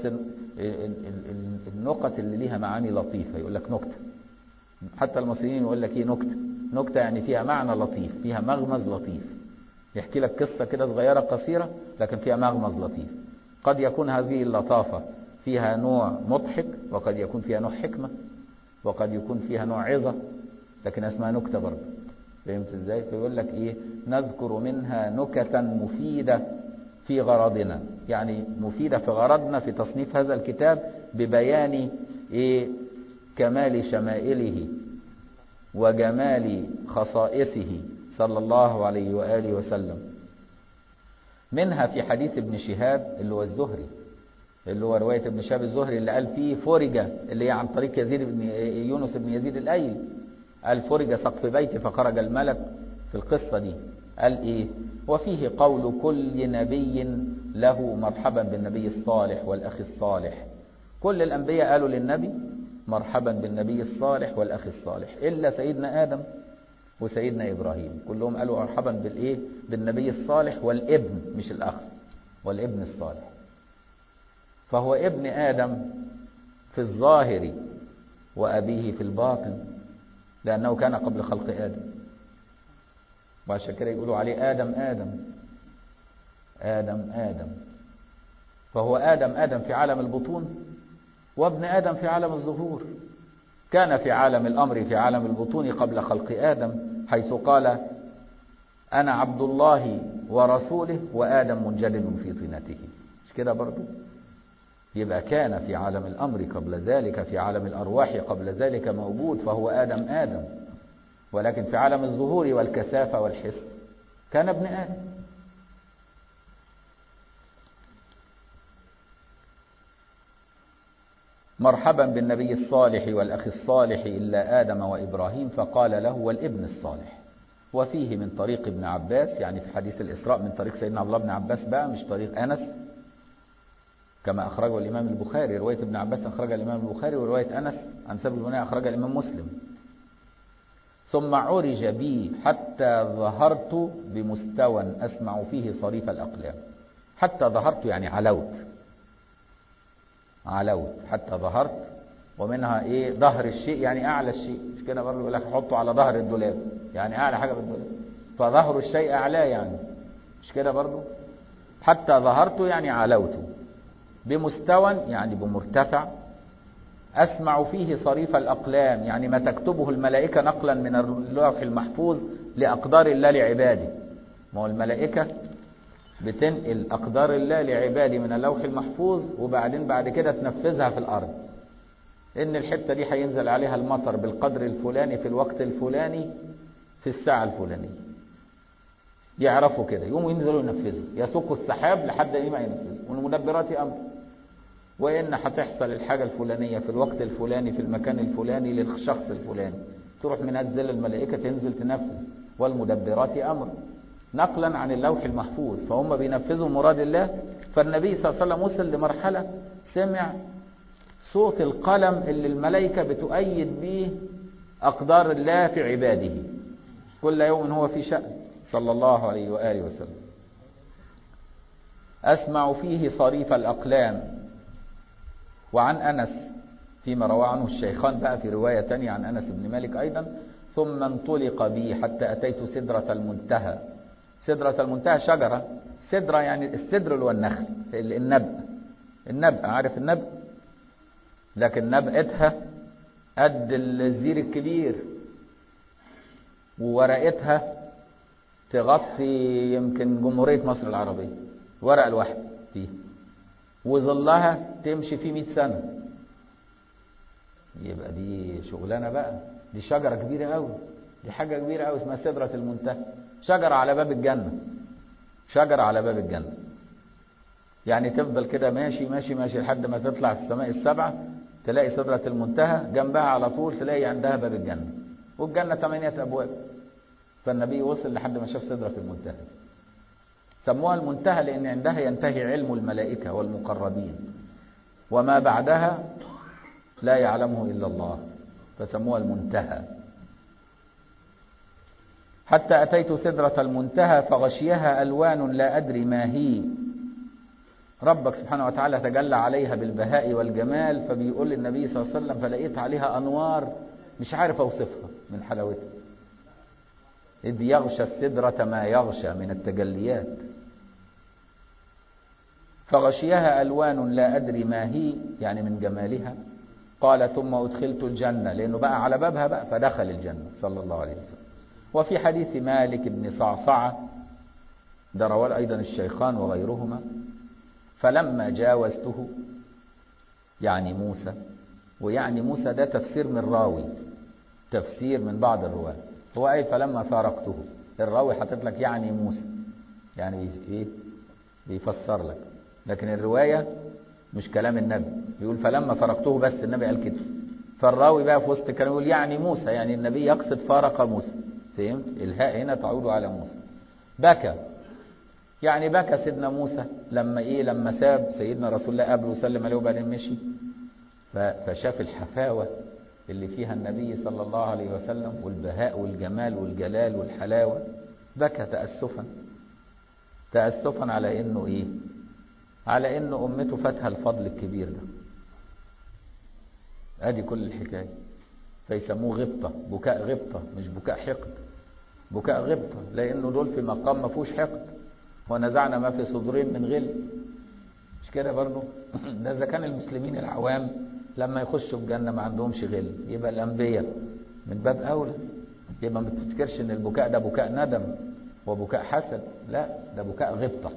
النقط اللي ليها معاني لطيفة يقول لك نكتة حتى المصريين يقول لك ايه نكتة نكتة يعني فيها معنى لطيف فيها مغمز لطيف يحكي لك قصة كده صغيرة قصيرة لكن فيها مغمز لطيف قد يكون هذه اللطافة فيها نوع مضحك وقد يكون فيها نوع حكمة وقد يكون فيها نوع عظة لكن اسمها نكتة برضه فهمت ازاي فيقول لك ايه نذكر منها نكتا مفيدة في غرضنا يعني مفيدة في غرضنا في تصنيف هذا الكتاب ببيان ايه كمال شمائله وجمال خصائصه صلى الله عليه وآله وسلم منها في حديث ابن شهاب اللي هو الزهري اللي هو رواية ابن شهاب الزهري اللي قال فيه فرجة اللي هي عن طريق يزيد بن يونس بن يزيد الأيلي قال فرج سقف بيتي فخرج الملك في القصة دي قال ايه وفيه قول كل نبي له مرحبا بالنبي الصالح والأخ الصالح كل الأنبياء قالوا للنبي مرحبا بالنبي الصالح والأخ الصالح إلا سيدنا آدم وسيدنا إبراهيم كلهم قالوا مرحبا بالإيه بالنبي الصالح والابن مش الأخ والابن الصالح فهو ابن آدم في الظاهر وأبيه في الباطن لأنه كان قبل خلق آدم وعشان كده يقولوا عليه آدم آدم آدم آدم فهو آدم آدم في عالم البطون وابن آدم في عالم الظهور كان في عالم الأمر في عالم البطون قبل خلق آدم حيث قال أنا عبد الله ورسوله وآدم منجلد في طينته مش كده برضو يبقى كان في عالم الأمر قبل ذلك في عالم الأرواح قبل ذلك موجود فهو آدم آدم ولكن في عالم الظهور والكثافة والحس كان ابن آدم مرحبا بالنبي الصالح والأخ الصالح إلا آدم وإبراهيم فقال له والابن الصالح وفيه من طريق ابن عباس يعني في حديث الإسراء من طريق سيدنا عبد الله بن عباس بقى مش طريق أنس كما أخرجه الإمام البخاري رواية ابن عباس أخرجها الإمام البخاري ورواية أنس عن سبب البناء أخرجها الإمام مسلم ثم عرج بي حتى ظهرت بمستوى أسمع فيه صريف الأقلام حتى ظهرت يعني علوت علوت حتى ظهرت ومنها ايه ظهر الشيء يعني اعلى الشيء مش كده برضه يقول لك حطه على ظهر الدولاب يعني اعلى حاجه في الدولاب فظهر الشيء اعلاه يعني مش كده برضه حتى ظهرت يعني علوت بمستوى يعني بمرتفع أسمع فيه صريف الأقلام يعني ما تكتبه الملائكة نقلا من اللوح المحفوظ لأقدار الله لعباده ما هو الملائكة بتنقل أقدار الله لعباده من اللوح المحفوظ وبعدين بعد كده تنفذها في الأرض إن الحتة دي هينزل عليها المطر بالقدر الفلاني في الوقت الفلاني في الساعة الفلانية يعرفوا كده يقوموا ينزلوا ينفذوا يسوقوا السحاب لحد ما ينفذوا والمدبرات أمر وإن هتحصل الحاجة الفلانية في الوقت الفلاني في المكان الفلاني للشخص الفلاني تروح منزل الملائكة تنزل تنفذ والمدبرات أمر نقلا عن اللوح المحفوظ فهم بينفذوا مراد الله فالنبي صلى الله عليه وسلم وصل لمرحلة سمع صوت القلم اللي الملائكة بتؤيد به أقدار الله في عباده كل يوم هو في شأن صلى الله عليه وآله وسلم أسمع فيه صريف الأقلام وعن أنس فيما روى عنه الشيخان بقى في رواية تانية عن أنس بن مالك أيضا ثم انطلق بي حتى أتيت سدرة المنتهى سدرة المنتهى شجرة سدرة يعني السدر اللي هو النخل النبأ النبأ عارف النبأ لكن نبأتها قد الزير الكبير وورقتها تغطي يمكن جمهورية مصر العربية ورقة الواحد فيه وظلها تمشي فيه 100 سنة يبقى دي شغلانة بقى دي شجرة كبيرة قوي دي حاجة كبيرة قوي اسمها سدرة المنتهى شجرة على باب الجنة شجرة على باب الجنة يعني تفضل كده ماشي ماشي ماشي لحد ما تطلع في السماء السبعة تلاقي سدرة المنتهى جنبها على طول تلاقي عندها باب الجنة والجنة ثمانية أبواب فالنبي وصل لحد ما شاف سدرة المنتهى سموها المنتهى لأن عندها ينتهي علم الملائكة والمقربين وما بعدها لا يعلمه إلا الله فسموها المنتهى حتى أتيت سدرة المنتهى فغشيها ألوان لا أدري ما هي ربك سبحانه وتعالى تجلى عليها بالبهاء والجمال فبيقول للنبي صلى الله عليه وسلم فلقيت عليها أنوار مش عارف أوصفها من حلاوتها إذ يغشى السدرة ما يغشى من التجليات فغشيها ألوان لا أدري ما هي يعني من جمالها قال ثم أدخلت الجنة لأنه بقى على بابها بقى فدخل الجنة صلى الله عليه وسلم وفي حديث مالك بن صعصعة ده رواه أيضا الشيخان وغيرهما فلما جاوزته يعني موسى ويعني موسى ده تفسير من راوي تفسير من بعض الرواة هو أي فلما فارقته الراوي حاطط لك يعني موسى يعني ايه بيفسر لك لكن الرواية مش كلام النبي يقول فلما فرقته بس النبي قال كده فالراوي بقى في وسط الكلام يقول يعني موسى يعني النبي يقصد فارق موسى فهمت الهاء هنا تعود على موسى بكى يعني بكى سيدنا موسى لما ايه لما ساب سيدنا رسول الله قبله وسلم عليه وبعدين مشي فشاف الحفاوة اللي فيها النبي صلى الله عليه وسلم والبهاء والجمال والجلال والحلاوة بكى تأسفا تأسفا على انه ايه على ان امته فاتها الفضل الكبير ده ادي كل الحكاية فيسموه غبطة بكاء غبطة مش بكاء حقد بكاء غبطة لانه دول في مقام ما فيهوش حقد ونزعنا ما في صدورهم من غل مش كده برضه ده اذا كان المسلمين العوام لما يخشوا الجنة ما عندهمش غل يبقى الانبياء من باب اولى يبقى ما تفتكرش ان البكاء ده بكاء ندم وبكاء حسد لا ده بكاء غبطة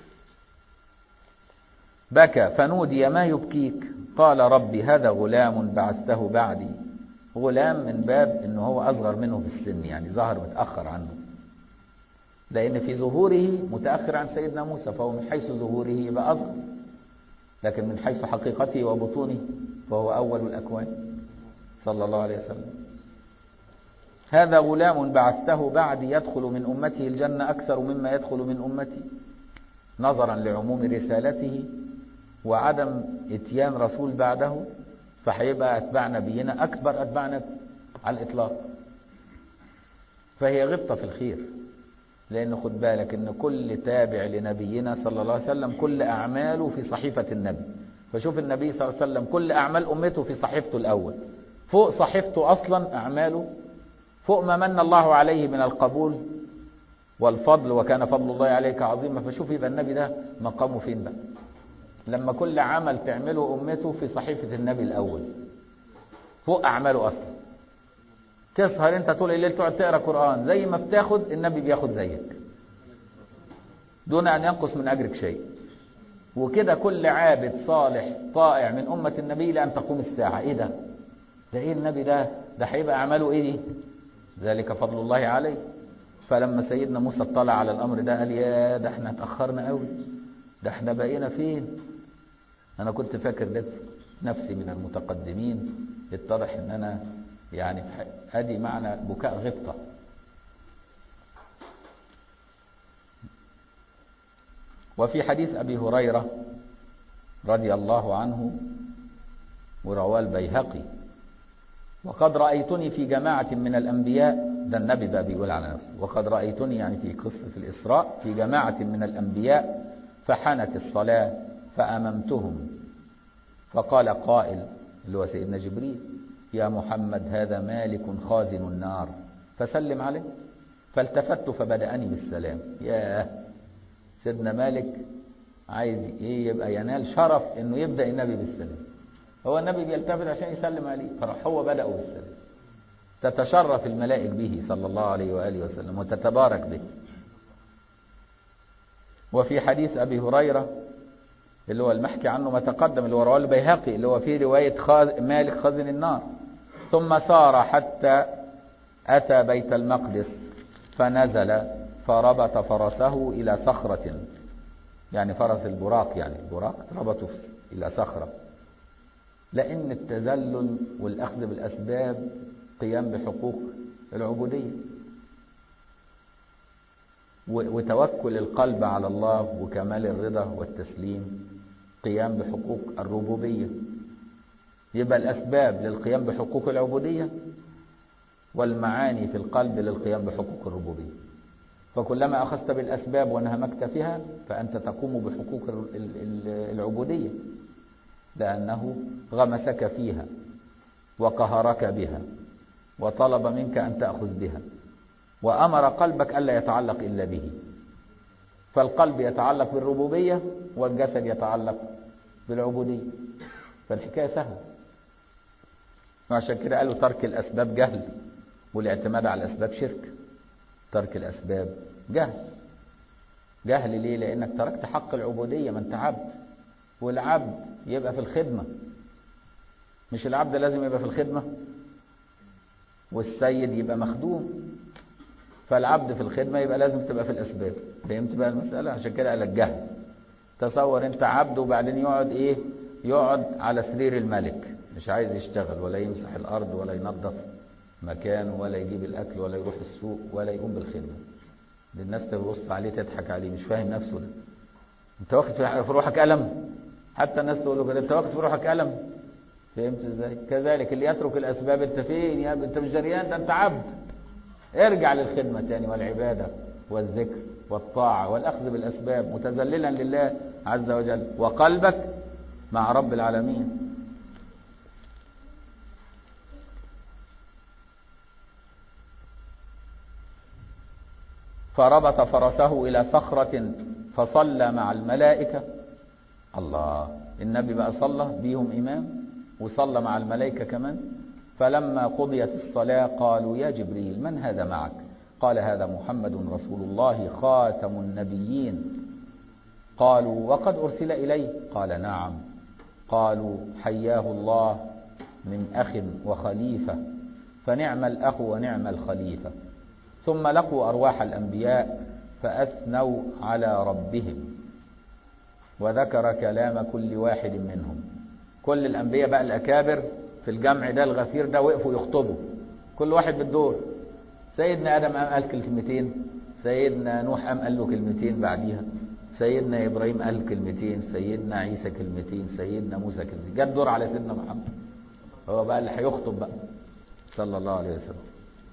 بكى فنودي ما يبكيك قال ربي هذا غلام بعثته بعدي غلام من باب انه هو اصغر منه في السن يعني ظهر متاخر عنه لان في ظهوره متاخر عن سيدنا موسى فهو من حيث ظهوره يبقى اصغر لكن من حيث حقيقته وبطونه فهو اول الاكوان صلى الله عليه وسلم هذا غلام بعثته بعدي يدخل من امته الجنه اكثر مما يدخل من امتي نظرا لعموم رسالته وعدم اتيان رسول بعده فهيبقى اتباع نبينا اكبر اتباعنا على الاطلاق فهي غبطه في الخير لان خد بالك ان كل تابع لنبينا صلى الله عليه وسلم كل اعماله في صحيفه النبي فشوف النبي صلى الله عليه وسلم كل اعمال امته في صحيفته الاول فوق صحيفته اصلا اعماله فوق ما من الله عليه من القبول والفضل وكان فضل الله عليك عظيما فشوف يبقى النبي ده مقامه فين بقى لما كل عمل تعمله أمته في صحيفة النبي الأول فوق أعماله أصلا تسهر أنت طول الليل تقعد تقرأ قرآن زي ما بتاخد النبي بياخد زيك دون أن ينقص من أجرك شيء وكده كل عابد صالح طائع من أمة النبي لأن تقوم الساعة إيه ده ده إيه النبي ده ده هيبقى أعماله إيه دي ذلك فضل الله عليه فلما سيدنا موسى اطلع على الأمر ده قال يا ده احنا اتأخرنا قوي ده احنا بقينا فين انا كنت فاكر نفسي من المتقدمين اتضح ان انا يعني ادي معنى بكاء غبطة وفي حديث ابي هريرة رضي الله عنه ورواه البيهقي وقد رأيتني في جماعة من الأنبياء ده النبي بقى بيقول على نفسه وقد رأيتني يعني في قصة الإسراء في جماعة من الأنبياء فحنت الصلاة فأممتهم فقال قائل اللي هو سيدنا جبريل يا محمد هذا مالك خازن النار فسلم عليه فالتفت فبدأني بالسلام ياه سيدنا مالك عايز ايه يبقى ينال شرف انه يبدأ النبي بالسلام هو النبي بيلتفت عشان يسلم عليه فراح هو بدأه بالسلام تتشرف الملائك به صلى الله عليه وآله وسلم وتتبارك به وفي حديث أبي هريرة اللي هو المحكي عنه ما تقدم اللي هو رواه البيهقي اللي هو في رواية خاز مالك خازن النار ثم سار حتى أتى بيت المقدس فنزل فربط فرسه إلى صخرة يعني فرس البراق يعني البراق ربطه إلى صخرة لأن التذلل والأخذ بالأسباب قيام بحقوق العبودية وتوكل القلب على الله وكمال الرضا والتسليم قيام بحقوق الربوبية يبقى الأسباب للقيام بحقوق العبودية والمعاني في القلب للقيام بحقوق الربوبية فكلما أخذت بالأسباب وانهمكت فيها فأنت تقوم بحقوق العبودية لأنه غمسك فيها وقهرك بها وطلب منك أن تأخذ بها وأمر قلبك ألا يتعلق إلا به فالقلب يتعلق بالربوبية والجسد يتعلق بالعبودية فالحكاية سهلة وعشان كده قالوا ترك الأسباب جهل والاعتماد على الأسباب شرك ترك الأسباب جهل جهل ليه لأنك تركت حق العبودية ما انت عبد والعبد يبقى في الخدمة مش العبد لازم يبقى في الخدمة والسيد يبقى مخدوم فالعبد في الخدمة يبقى لازم تبقى في الأسباب فهمت بقى المسألة عشان كده قال الجهل تصور انت عبد وبعدين يقعد ايه يقعد على سرير الملك مش عايز يشتغل ولا يمسح الأرض ولا ينظف مكانه ولا يجيب الأكل ولا يروح السوق ولا يقوم بالخدمة دي الناس تبص عليه تضحك عليه مش فاهم نفسه ده انت واخد في روحك ألم حتى الناس تقول له كده انت واخد في روحك ألم فهمت ازاي كذلك اللي يترك الأسباب انت فين يا انت مش جريان ده انت عبد ارجع للخدمة تاني والعبادة والذكر والطاعة والأخذ بالأسباب متذللا لله عز وجل وقلبك مع رب العالمين فربط فرسه إلى صخرة فصلى مع الملائكة الله النبي بقى صلى بيهم إمام وصلى مع الملائكة كمان فلما قضيت الصلاة قالوا يا جبريل من هذا معك قال هذا محمد رسول الله خاتم النبيين قالوا وقد أرسل إليه قال نعم قالوا حياه الله من أخ وخليفة فنعم الأخ ونعم الخليفة ثم لقوا أرواح الأنبياء فأثنوا على ربهم وذكر كلام كل واحد منهم كل الأنبياء بقى الأكابر في الجمع ده الغفير ده وقفوا يخطبوا كل واحد بالدور سيدنا آدم قام قال كلمتين سيدنا نوح قام قال له كلمتين بعديها سيدنا إبراهيم قال كلمتين سيدنا عيسى كلمتين سيدنا موسى كلمتين جت دور على سيدنا محمد هو بقى اللي هيخطب بقى صلى الله عليه وسلم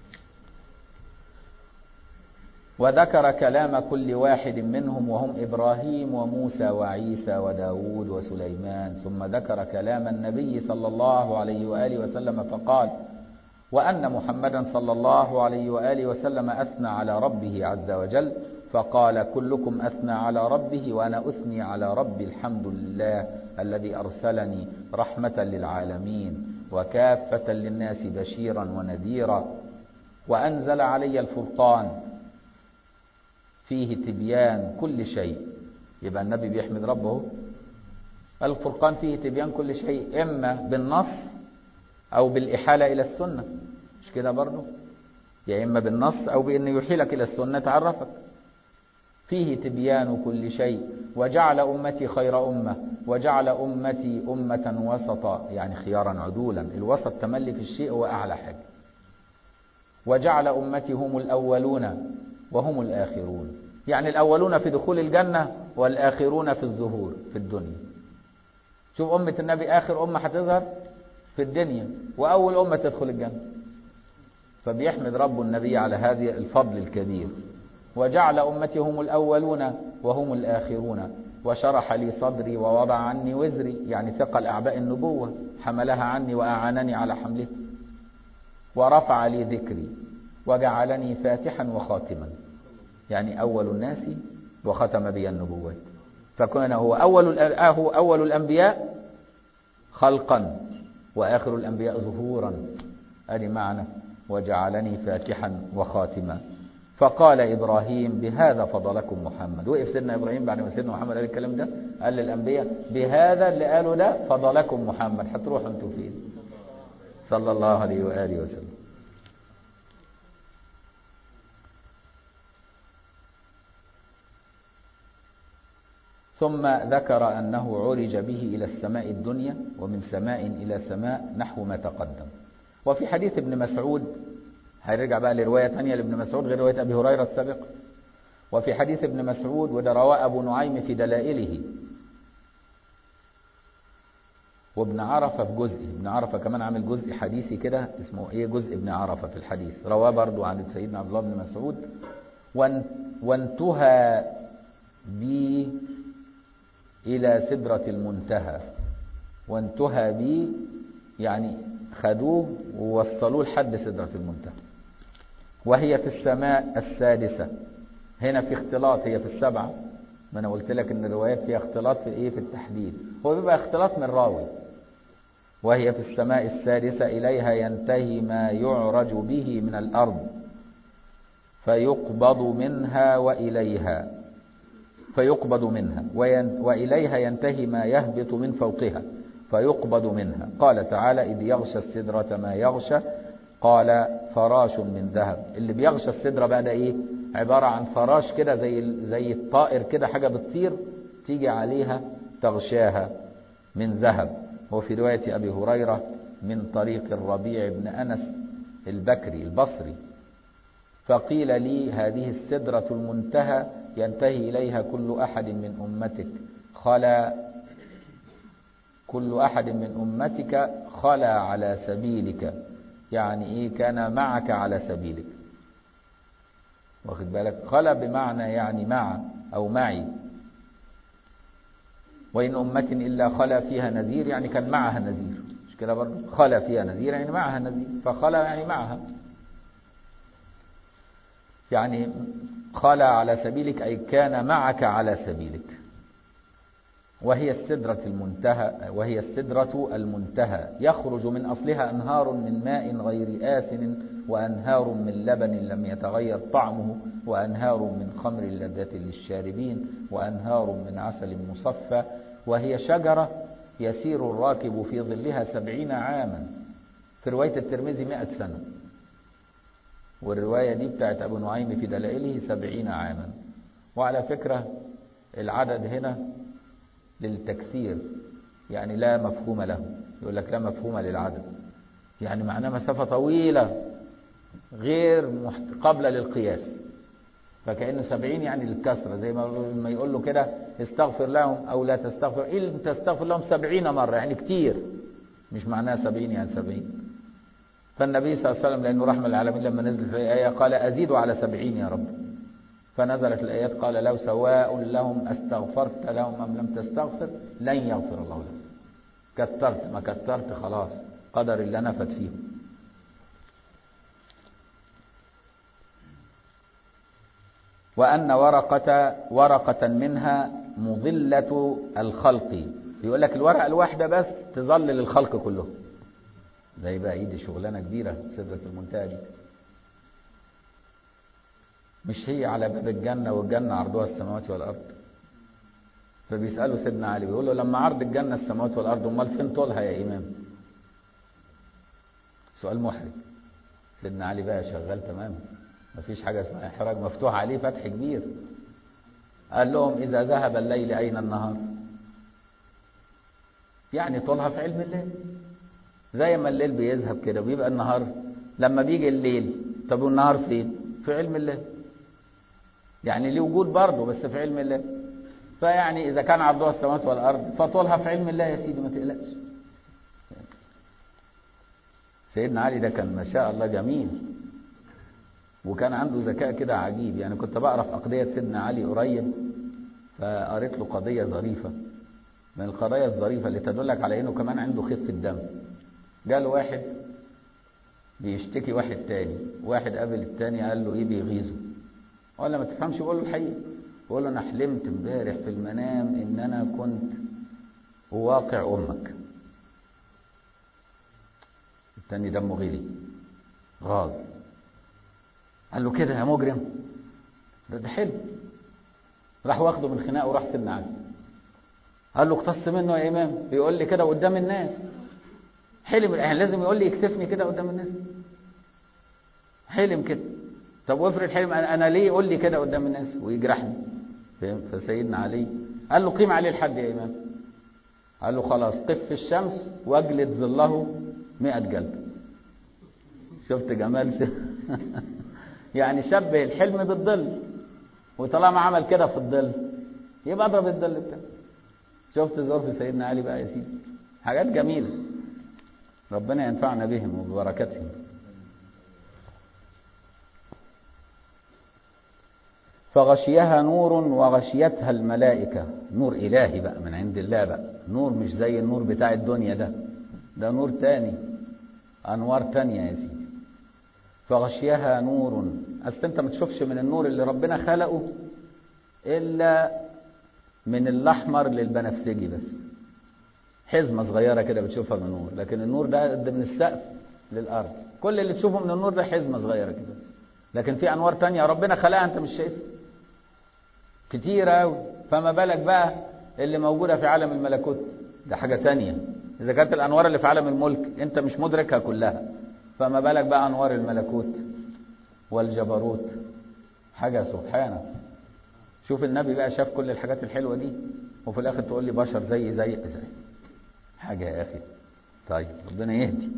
وذكر كلام كل واحد منهم وهم إبراهيم وموسى وعيسى وداود وسليمان ثم ذكر كلام النبي صلى الله عليه وآله وسلم فقال وأن محمدا صلى الله عليه وآله وسلم أثنى على ربه عز وجل فقال كلكم أثنى على ربه وأنا أثني على ربي الحمد لله الذي أرسلني رحمة للعالمين وكافة للناس بشيرا ونذيرا وأنزل علي الفرقان فيه تبيان كل شيء يبقى النبي بيحمد ربه الفرقان فيه تبيان كل شيء إما بالنص أو بالإحالة إلى السنة مش كده برضه يا إما بالنص أو بأن يحيلك إلى السنة تعرفك فيه تبيان كل شيء وجعل أمتي خير أمة وجعل أمتي أمة وسطا يعني خيارا عدولا الوسط تملي في الشيء هو أعلى حاجة وجعل أمتي هم الأولون وهم الآخرون يعني الأولون في دخول الجنة والآخرون في الظهور في الدنيا شوف أمة النبي آخر أمة هتظهر في الدنيا وأول أمة تدخل الجنة فبيحمد رب النبي على هذا الفضل الكبير وجعل أمتي هم الأولون وهم الآخرون وشرح لي صدري ووضع عني وزري يعني ثقل أعباء النبوة حملها عني وأعانني على حمله ورفع لي ذكري وجعلني فاتحا وخاتما يعني أول الناس وختم بي النبوات فكان هو أول هو أول الأنبياء خلقا وآخر الأنبياء ظهورا أدي معنى وجعلني فاتحا وخاتما فقال إبراهيم بهذا فضلكم محمد وقف سيدنا إبراهيم بعد ما سيدنا محمد قال الكلام ده قال للأنبياء بهذا اللي قالوا ده فضلكم محمد هتروحوا انتوا فين صلى الله عليه وآله وسلم ثم ذكر أنه عرج به إلى السماء الدنيا ومن سماء إلى سماء نحو ما تقدم وفي حديث ابن مسعود هيرجع بقى لرواية ثانية لابن مسعود غير رواية أبي هريرة السابقة وفي حديث ابن مسعود وده رواه أبو نعيم في دلائله وابن عرفة في جزء ابن عرفة كمان عامل جزء حديثي كده اسمه ايه جزء ابن عرفة في الحديث رواه برضو عن سيدنا عبد الله بن مسعود وانتهى بي إلى سدرة المنتهى وانتهى بي يعني خدوه ووصلوه لحد سدرة المنتهى وهي في السماء السادسة هنا في اختلاط هي في السبعة ما انا قلت لك ان الروايات فيها اختلاط في ايه في التحديد هو بيبقى اختلاط من راوي وهي في السماء السادسة إليها ينتهي ما يعرج به من الأرض فيقبض منها وإليها فيقبض منها وإليها ينتهي ما يهبط من فوقها فيقبض منها قال تعالى إذ يغشى السدرة ما يغشى قال فراش من ذهب اللي بيغشى السدرة بقى ده إيه عبارة عن فراش كده زي زي الطائر كده حاجة بتطير تيجي عليها تغشاها من ذهب وفي رواية أبي هريرة من طريق الربيع بن أنس البكري البصري فقيل لي هذه السدرة المنتهى ينتهي إليها كل أحد من أمتك خلا كل أحد من أمتك خلا على سبيلك يعني إيه كان معك على سبيلك واخد بالك خلا بمعنى يعني مع أو معي وإن أمة إلا خلا فيها نذير يعني كان معها نذير مش كده برضه خلا فيها نذير يعني معها نذير فخلا يعني معها يعني خلا على سبيلك أي كان معك على سبيلك وهي السدرة المنتهى وهي السدرة المنتهى يخرج من أصلها أنهار من ماء غير آسن وأنهار من لبن لم يتغير طعمه وأنهار من خمر لذة للشاربين وأنهار من عسل مصفى وهي شجرة يسير الراكب في ظلها سبعين عاما في رواية الترمذي مئة سنة والرواية دي بتاعت أبو نعيم في دلائله سبعين عاما وعلى فكرة العدد هنا للتكثير يعني لا مفهوم له يقول لك لا مفهوم للعدد يعني معناه مسافة طويلة غير محت... قابلة للقياس فكأنه سبعين يعني للكسرة زي ما يقول له كده استغفر لهم أو لا تستغفر إن تستغفر لهم سبعين مرة يعني كتير مش معناها سبعين يعني سبعين فالنبي صلى الله عليه وسلم لأنه رحمة العالمين لما نزل في الآية قال أزيد على سبعين يا رب فنزلت الآيات قال لو سواء لهم أستغفرت لهم أم لم تستغفر لن يغفر الله لهم كثرت ما كثرت خلاص قدر اللي نفت فيه وأن ورقة ورقة منها مظلة الخلق يقول لك الورقة الواحدة بس تظلل الخلق كلهم ده يبقى ايدي شغلانة كبيرة سدرة المنتهى دي مش هي على باب الجنة والجنة عرضها السماوات والأرض فبيسألوا سيدنا علي بيقول له لما عرض الجنة السماوات والأرض أمال فين طولها يا إمام سؤال محرج سيدنا علي بقى شغال تمام مفيش حاجة اسمها إحراج مفتوح عليه فتح كبير قال لهم إذا ذهب الليل أين النهار يعني طولها في علم الليل زي ما الليل بيذهب كده ويبقى النهار لما بيجي الليل طب والنهار فين في علم الله يعني ليه وجود برضه بس في علم الله فيعني إذا كان عرضها السماوات والأرض فطولها في علم الله يا سيدي ما تقلقش سيدنا علي ده كان ما شاء الله جميل وكان عنده ذكاء كده عجيب يعني كنت بقرا في أقضية سيدنا علي قريب فقريت له قضية ظريفة من القضايا الظريفة اللي تدلك على انه كمان عنده خفة دم جاله واحد بيشتكي واحد تاني واحد قابل التاني قال له ايه بيغيظه ولا ما تفهمش بقول له الحقيقة بقول له انا حلمت امبارح في المنام ان انا كنت واقع امك التاني دمه غلي غاظ قال له كده يا مجرم ده ده حلم راح واخده من خناقه وراح سيدنا علي قال له اقتص منه يا امام بيقول لي كده قدام الناس حلم يعني لازم يقول لي يكسفني كده قدام الناس حلم كده طب وافرض حلم انا, أنا ليه يقول لي كده قدام الناس ويجرحني فاهم فسيدنا علي قال له قيم عليه الحد يا امام قال له خلاص قف في الشمس واجلد ظله مئة جلد شفت جمال يعني شبه الحلم بالظل وطالما عمل كده في الظل يبقى اضرب الظل بتاعه شفت ظرف سيدنا علي بقى يا سيدي حاجات جميلة ربنا ينفعنا بهم وببركاتهم فغشيها نور وغشيتها الملائكة نور إلهي بقى من عند الله بقى نور مش زي النور بتاع الدنيا ده ده نور تاني أنوار تانية يا سيدي فغشيها نور أصل أنت ما تشوفش من النور اللي ربنا خلقه إلا من الأحمر للبنفسجي بس حزمة صغيرة كده بتشوفها من النور لكن النور ده ده من السقف للأرض كل اللي تشوفه من النور ده حزمة صغيرة كده لكن في أنوار تانية ربنا خلقها أنت مش شايفها كتير أوي فما بالك بقى اللي موجودة في عالم الملكوت ده حاجة تانية إذا كانت الأنوار اللي في عالم الملك أنت مش مدركها كلها فما بالك بقى أنوار الملكوت والجبروت حاجة سبحانه شوف النبي بقى شاف كل الحاجات الحلوة دي وفي الآخر تقول لي بشر زي زي زي حاجة يا أخي طيب ربنا يهدي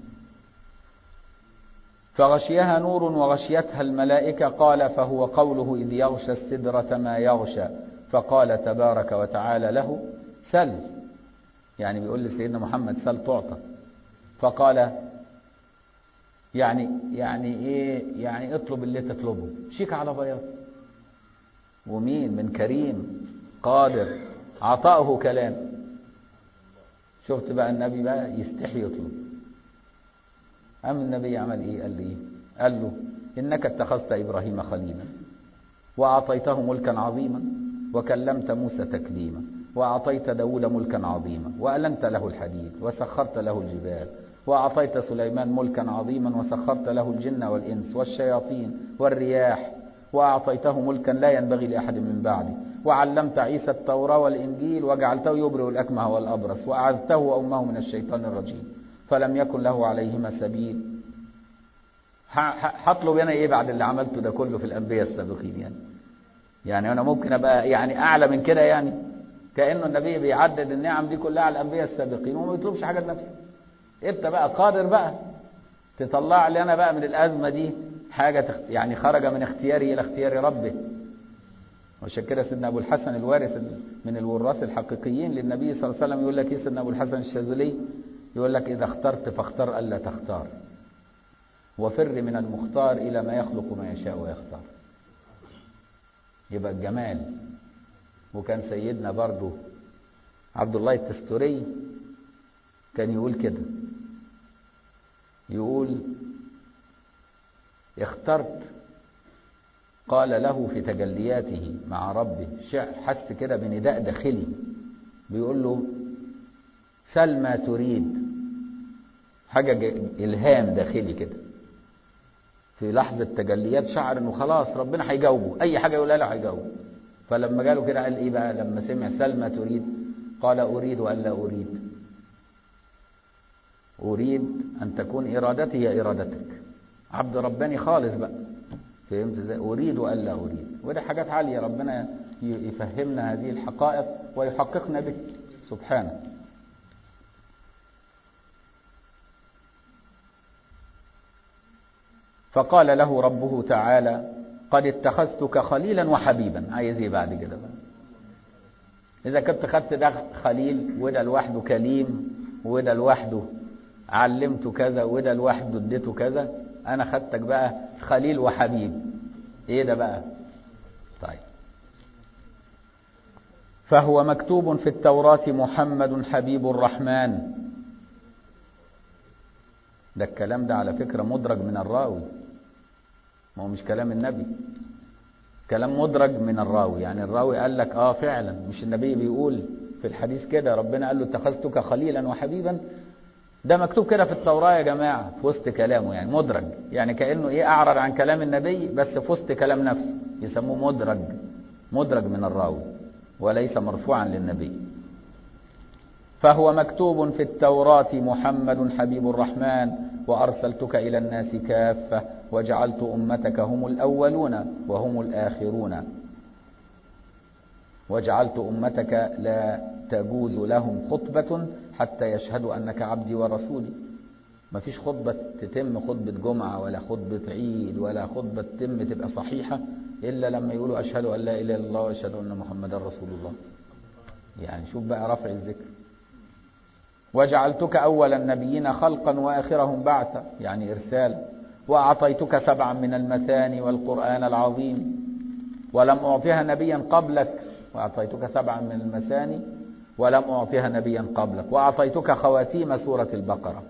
فغشيها نور وغشيتها الملائكة قال فهو قوله إذ يغشى السدرة ما يغشى فقال تبارك وتعالى له سل يعني بيقول لسيدنا محمد سل تعطى فقال يعني يعني ايه يعني اطلب اللي تطلبه شيك على بياض ومين من كريم قادر عطاؤه كلام شفت بقى النبي بقى يستحي يطلب أم النبي عمل إيه قال له إيه قال له إنك اتخذت إبراهيم خليلا وأعطيته ملكا عظيما وكلمت موسى تكليما وأعطيت داود ملكا عظيما وألنت له الحديد وسخرت له الجبال وأعطيت سليمان ملكا عظيما وسخرت له الجن والإنس والشياطين والرياح وأعطيته ملكا لا ينبغي لأحد من بعدي وعلمت عيسى التوراة والإنجيل وجعلته يبرئ الأكمه والأبرص وأعذته وأمه من الشيطان الرجيم فلم يكن له عليهما سبيل هطلب انا ايه بعد اللي عملته ده كله في الانبياء السابقين يعني يعني انا ممكن ابقى يعني اعلى من كده يعني كانه النبي بيعدد النعم دي كلها على الانبياء السابقين وما يطلبش حاجه لنفسه انت بقى قادر بقى تطلع لي انا بقى من الازمه دي حاجه تخ... يعني خرج من اختياري الى اختيار ربه وعشان كده سيدنا ابو الحسن الوارث من الوراث الحقيقيين للنبي صلى الله عليه وسلم يقول لك ايه سيدنا ابو الحسن الشاذلي يقول لك إذا اخترت فاختر ألا تختار وفر من المختار إلى ما يخلق ما يشاء ويختار يبقى الجمال وكان سيدنا برضو عبد الله التستوري كان يقول كده يقول اخترت قال له في تجلياته مع ربه حس كده بنداء داخلي بيقول له سل ما تريد حاجة إلهام داخلي كده في لحظة تجليات شعر إنه خلاص ربنا هيجاوبه أي حاجة يقولها له هيجاوبه فلما جاله كده قال إيه بقى لما سمع سل ما تريد قال أريد وألا أريد أريد أن تكون إرادتي هي إرادتك عبد رباني خالص بقى فهمت ازاي أريد وألا أريد وده حاجات عالية ربنا يفهمنا هذه الحقائق ويحققنا به سبحانه فقال له ربه تعالى قد اتخذتك خليلا وحبيبا عايز ايه بعد كده بقى اذا كنت خدت ده خليل وده لوحده كليم وده لوحده علمته كذا وده لوحده اديته كذا انا خدتك بقى خليل وحبيب ايه ده بقى طيب فهو مكتوب في التوراة محمد حبيب الرحمن ده الكلام ده على فكرة مدرج من الراوي ما هو مش كلام النبي كلام مدرج من الراوي يعني الراوي قال لك اه فعلا مش النبي بيقول في الحديث كده ربنا قال له اتخذتك خليلا وحبيبا ده مكتوب كده في التوراة يا جماعة في وسط كلامه يعني مدرج يعني كأنه ايه اعرض عن كلام النبي بس في وسط كلام نفسه يسموه مدرج مدرج من الراوي وليس مرفوعا للنبي فهو مكتوب في التوراة محمد حبيب الرحمن وأرسلتك إلى الناس كافة وجعلت أمتك هم الأولون وهم الآخرون وجعلت أمتك لا تجوز لهم خطبة حتى يشهدوا أنك عبدي ورسولي ما فيش خطبة تتم خطبة جمعة ولا خطبة عيد ولا خطبة تتم تبقى صحيحة إلا لما يقولوا أشهد أن لا إله إلا الله وأشهد أن محمدا رسول الله يعني شوف بقى رفع الذكر وجعلتك أول النبيين خلقا وآخرهم بعثا يعني إرسالا وأعطيتك سبعا من المثاني والقرآن العظيم ولم أعطيها نبيا قبلك وأعطيتك سبعا من المثاني ولم أعطيها نبيا قبلك وأعطيتك خواتيم سورة البقرة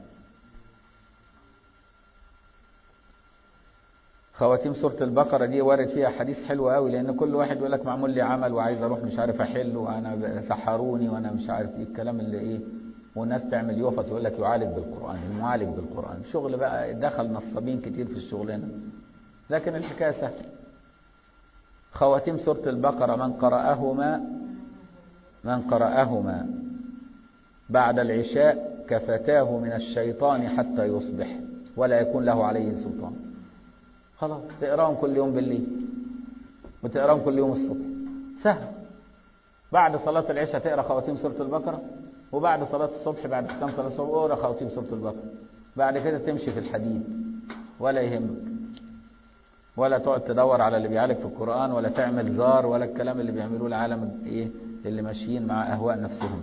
خواتيم سورة البقرة دي وارد فيها حديث حلو قوي لأن كل واحد يقول لك معمول لي عمل وعايز أروح مش عارف أحل وأنا سحروني وأنا مش عارف إيه الكلام اللي إيه والناس تعمل يوفط يقول لك يعالج بالقرآن المعالج بالقرآن شغل بقى دخل نصابين كتير في الشغلانة لكن الحكاية سهلة خواتيم سورة البقرة من قرأهما من قرأهما بعد العشاء كفتاه من الشيطان حتى يصبح ولا يكون له عليه سلطان خلاص تقراهم كل يوم بالليل وتقراهم كل يوم الصبح سهل بعد صلاة العشاء تقرا خواتيم سورة البقرة وبعد صلاة الصبح بعد ختام صلاة الصبح اقرا خواتيم سورة البقرة بعد كده تمشي في الحديد ولا يهمك ولا تقعد تدور على اللي بيعالج في القرآن ولا تعمل زار ولا الكلام اللي بيعملوه العالم ايه اللي ماشيين مع اهواء نفسهم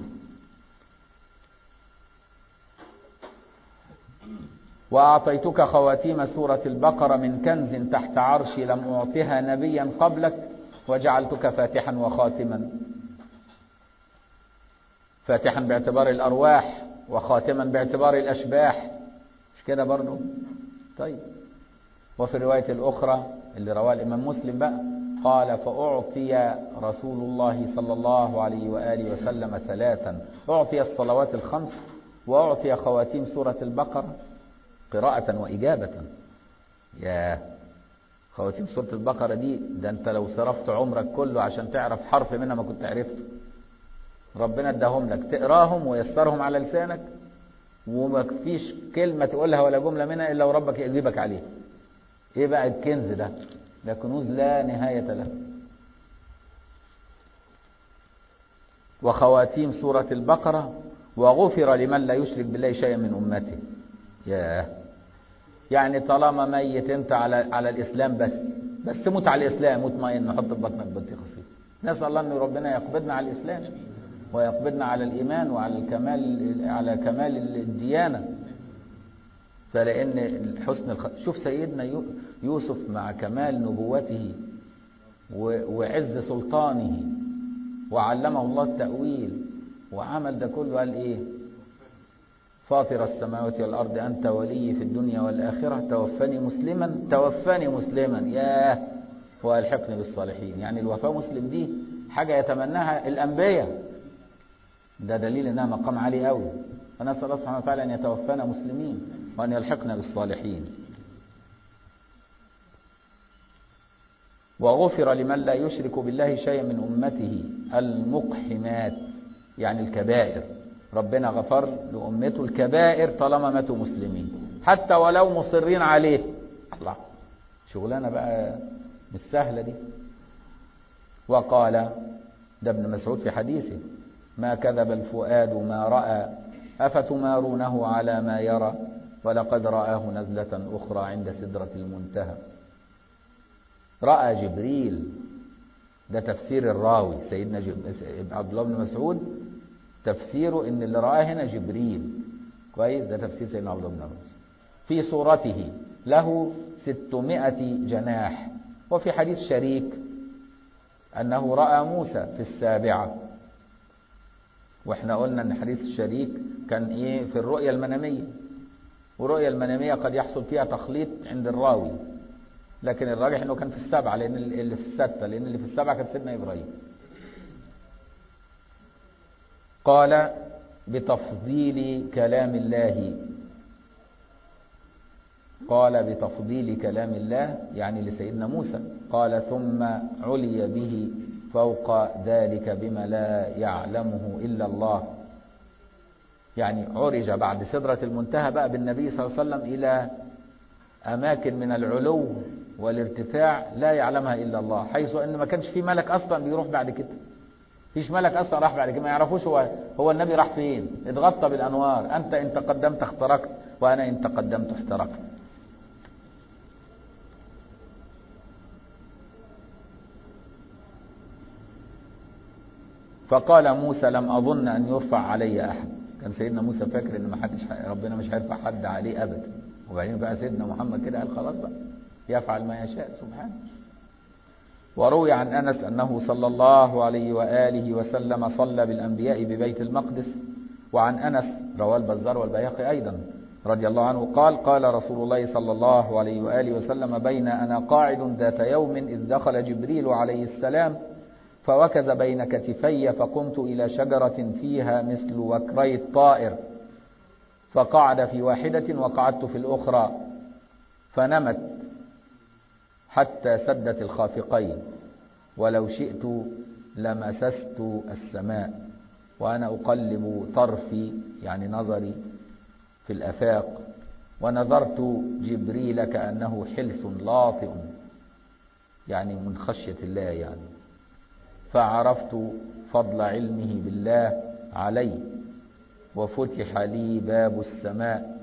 وأعطيتك خواتيم سورة البقرة من كنز تحت عرشي لم أعطها نبيا قبلك وجعلتك فاتحا وخاتما فاتحا باعتبار الأرواح وخاتما باعتبار الأشباح مش كده برضو طيب وفي الرواية الأخرى اللي رواه الإمام مسلم بقى قال فأعطي رسول الله صلى الله عليه وآله وسلم ثلاثا أعطي الصلوات الخمس وأعطي خواتيم سورة البقرة قراءة وإجابة يا خواتيم سورة البقرة دي ده أنت لو صرفت عمرك كله عشان تعرف حرف منها ما كنت عرفته ربنا اداهم لك تقراهم ويسرهم على لسانك وما فيش كلمة تقولها ولا جملة منها إلا وربك يجيبك عليها إيه بقى الكنز ده ده كنوز لا نهاية له وخواتيم سورة البقرة وغفر لمن لا يشرك بالله شيئا من أمته ياه يعني طالما ميت انت على على الاسلام بس بس تموت على الاسلام مطمئن حط في بطنك بطيخه خفيف نسال الله ان ربنا يقبضنا على الاسلام ويقبضنا على الايمان وعلى الكمال على كمال الديانه فلان حسن الخ... شوف سيدنا يوسف مع كمال نبوته وعز سلطانه وعلمه الله التاويل وعمل ده كله قال ايه فاطر السماوات والأرض أنت ولي في الدنيا والآخرة توفني مسلما توفني مسلما ياه وألحقني بالصالحين يعني الوفاة مسلم دي حاجة يتمناها الأنبياء ده دليل إنها مقام عالي قوي فنسأل الله سبحانه وتعالى أن يتوفانا مسلمين وأن يلحقنا بالصالحين وغفر لمن لا يشرك بالله شيئا من أمته المقحمات يعني الكبائر ربنا غفر لأمته الكبائر طالما ماتوا مسلمين حتى ولو مصرين عليه الله شغلانة بقى مش سهلة دي وقال ده ابن مسعود في حديثه ما كذب الفؤاد ما رأى أفتمارونه على ما يرى ولقد رآه نزلة أخرى عند سدرة المنتهى رأى جبريل ده تفسير الراوي سيدنا عبد الله بن مسعود تفسيره ان اللي رآه هنا جبريل كويس ده تفسير سيدنا عبد الله بن عباس في صورته له ستمائة جناح وفي حديث شريك أنه رأى موسى في السابعة واحنا قلنا ان حديث الشريك كان ايه في الرؤية المنامية والرؤية المنامية قد يحصل فيها تخليط عند الراوي لكن الراجح انه كان في السبعة لان اللي في الستة لان اللي في السبعة كان سيدنا ابراهيم قال بتفضيل كلام الله قال بتفضيل كلام الله يعني لسيدنا موسى قال ثم علي به فوق ذلك بما لا يعلمه إلا الله يعني عرج بعد سدرة المنتهى بقى بالنبي صلى الله عليه وسلم إلى أماكن من العلو والارتفاع لا يعلمها إلا الله حيث أن ما كانش في ملك أصلا بيروح بعد كده فيش ملك أصلا راح بعد كده ما يعرفوش هو, هو النبي راح فين اتغطى بالأنوار أنت إن تقدمت اخترقت وأنا إن تقدمت احترقت فقال موسى لم أظن أن يرفع علي أحد كان سيدنا موسى فاكر ان ما حدش ربنا مش هيرفع حد عليه ابدا وبعدين بقى سيدنا محمد كده قال خلاص بقى يفعل ما يشاء سبحانه وروي عن انس انه صلى الله عليه واله وسلم صلى بالانبياء ببيت المقدس وعن انس رواه البزار والبيهقي ايضا رضي الله عنه قال قال رسول الله صلى الله عليه واله وسلم بين انا قاعد ذات يوم اذ دخل جبريل عليه السلام فوكز بين كتفي فقمت إلى شجرة فيها مثل وكري الطائر فقعد في واحدة وقعدت في الأخرى فنمت حتى سدت الخافقين ولو شئت لمسست السماء وأنا أقلب طرفي يعني نظري في الأفاق ونظرت جبريل كأنه حلس لاطئ يعني من خشية الله يعني فعرفت فضل علمه بالله علي وفتح لي باب السماء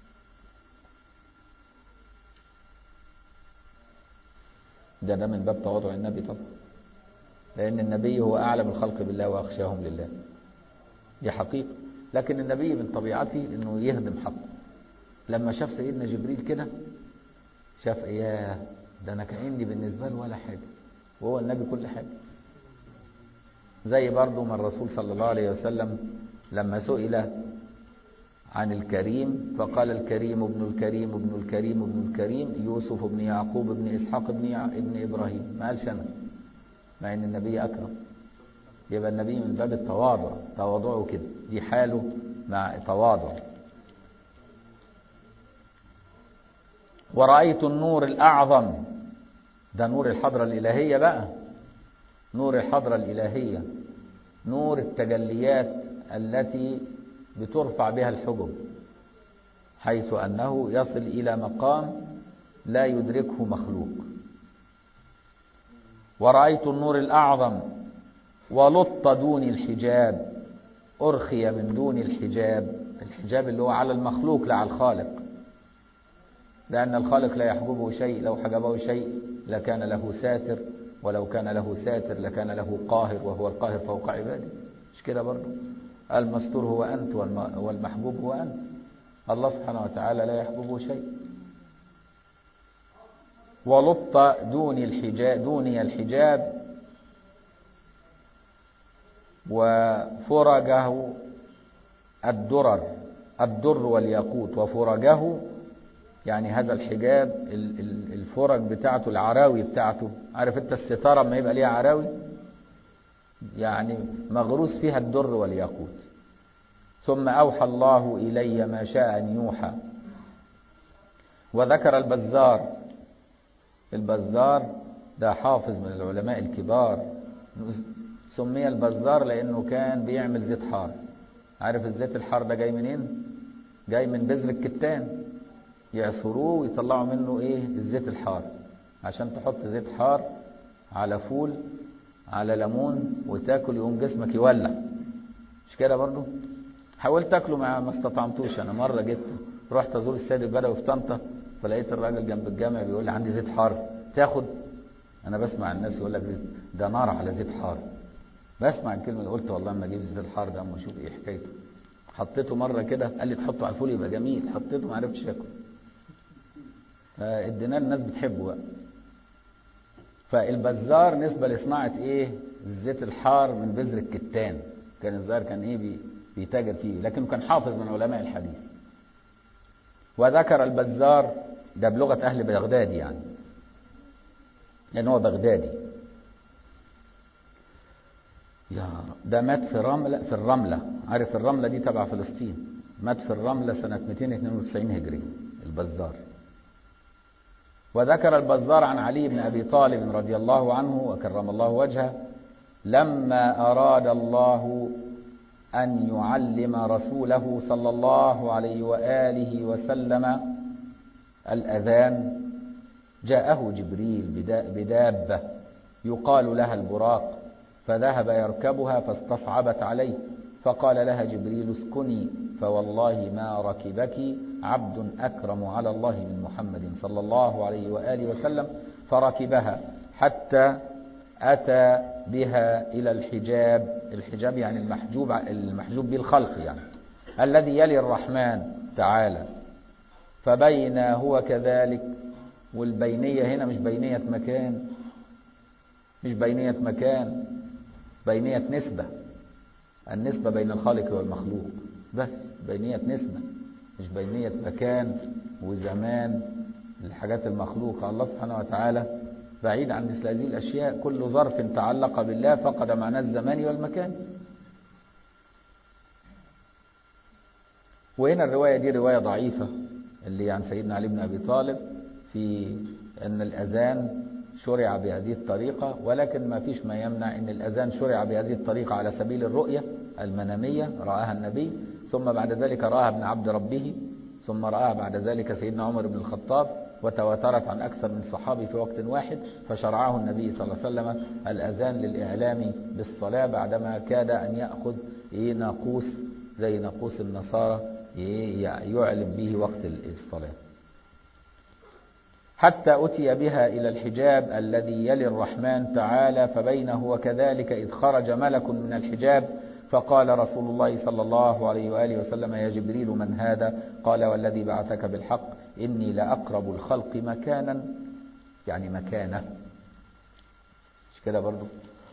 ده ده من باب تواضع النبي طبعا لأن النبي هو أعلم الخلق بالله وأخشاهم لله دي حقيقة لكن النبي من طبيعته أنه يهدم حقه لما شاف سيدنا جبريل كده شاف إياه ده أنا كأني بالنسبة له ولا حاجة وهو النبي كل حاجة زي برضو ما الرسول صلى الله عليه وسلم لما سئل عن الكريم فقال الكريم ابن الكريم ابن الكريم ابن الكريم يوسف ابن يعقوب ابن إسحاق ابن, ابن إبراهيم ما قالش أنا مع أن النبي أكرم يبقى النبي من باب التواضع تواضعه كده دي حاله مع تواضع ورأيت النور الأعظم ده نور الحضرة الإلهية بقى نور الحضرة الإلهية نور التجليات التي بترفع بها الحجب حيث أنه يصل إلى مقام لا يدركه مخلوق ورأيت النور الأعظم ولط دون الحجاب أرخي من دون الحجاب الحجاب اللي هو على المخلوق لا على الخالق لأن الخالق لا يحجبه شيء لو حجبه شيء لكان له ساتر ولو كان له ساتر لكان له قاهر وهو القاهر فوق عباده مش كده برضه المستور هو أنت والمحبوب هو أنت الله سبحانه وتعالى لا يحببه شيء ولط دون الحجاب دوني الحجاب وفرجه الدرر الدر والياقوت وفرجه يعني هذا الحجاب الفرج بتاعته العراوي بتاعته عارف انت الستارة ما يبقى ليها عراوي يعني مغروس فيها الدر والياقوت ثم أوحى الله إلي ما شاء أن يوحى وذكر البزار البزار ده حافظ من العلماء الكبار سمي البزار لأنه كان بيعمل زيت حار عارف الزيت الحار ده جاي منين جاي من بذر الكتان يعصروه ويطلعوا منه ايه الزيت الحار عشان تحط زيت حار على فول على ليمون وتاكل يقوم جسمك يولع مش كده برضو حاولت اكله ما ما استطعمتوش انا مره جبت رحت ازور السيد البدوي في طنطا فلقيت الراجل جنب الجامع بيقول لي عندي زيت حار تاخد انا بسمع الناس يقول لك ده نار على زيت حار بسمع الكلمه اللي قلت والله اما اجيب زيت الحار ده اما اشوف ايه حكايته حطيته مرة كده قال لي تحطه على الفول يبقى جميل حطيته ما عرفتش اكل فاديناه الناس بتحبه بقى فالبزار نسبة لصناعة ايه الزيت الحار من بذر الكتان كان الزار كان ايه بي بيتاجر فيه لكنه كان حافظ من علماء الحديث وذكر البزار ده بلغة أهل بغداد يعني لأن هو بغدادي يا ده مات في رملة في الرملة عارف الرملة دي تبع فلسطين مات في الرملة سنة 292 هجري البزار وذكر البزار عن علي بن أبي طالب رضي الله عنه وكرم الله وجهه لما أراد الله أن يعلم رسوله صلى الله عليه وآله وسلم الأذان جاءه جبريل بدابة يقال لها البراق فذهب يركبها فاستصعبت عليه فقال لها جبريل اسكني فوالله ما ركبك عبد أكرم على الله من محمد صلى الله عليه وآله وسلم فركبها حتى أتى بها إلى الحجاب الحجاب يعني المحجوب المحجوب به الخلق يعني الذي يلي الرحمن تعالى فبين هو كذلك والبينية هنا مش بينية مكان مش بينية مكان بينية نسبة النسبة بين الخالق والمخلوق بس بينية نسبة مش بينية مكان وزمان الحاجات المخلوقة الله سبحانه وتعالى بعيد عن مثل هذه الأشياء كل ظرف تعلق بالله فقد معناه الزمان والمكان وهنا الرواية دي رواية ضعيفة اللي عن سيدنا علي بن أبي طالب في أن الأذان شرع بهذه الطريقة ولكن ما فيش ما يمنع أن الأذان شرع بهذه الطريقة على سبيل الرؤية المنامية رآها النبي ثم بعد ذلك رآها ابن عبد ربه ثم رآها بعد ذلك سيدنا عمر بن الخطاب وتواترت عن أكثر من صحابي في وقت واحد فشرعه النبي صلى الله عليه وسلم الأذان للإعلام بالصلاة بعدما كاد أن يأخذ إيه ناقوس زي ناقوس النصارى إيه يعلم به وقت الصلاة حتى أتي بها إلى الحجاب الذي يلي الرحمن تعالى فبينه وكذلك إذ خرج ملك من الحجاب فقال رسول الله صلى الله عليه وآله وسلم يا جبريل من هذا قال والذي بعثك بالحق إني لأقرب الخلق مكانا يعني مكانه مش كده برضو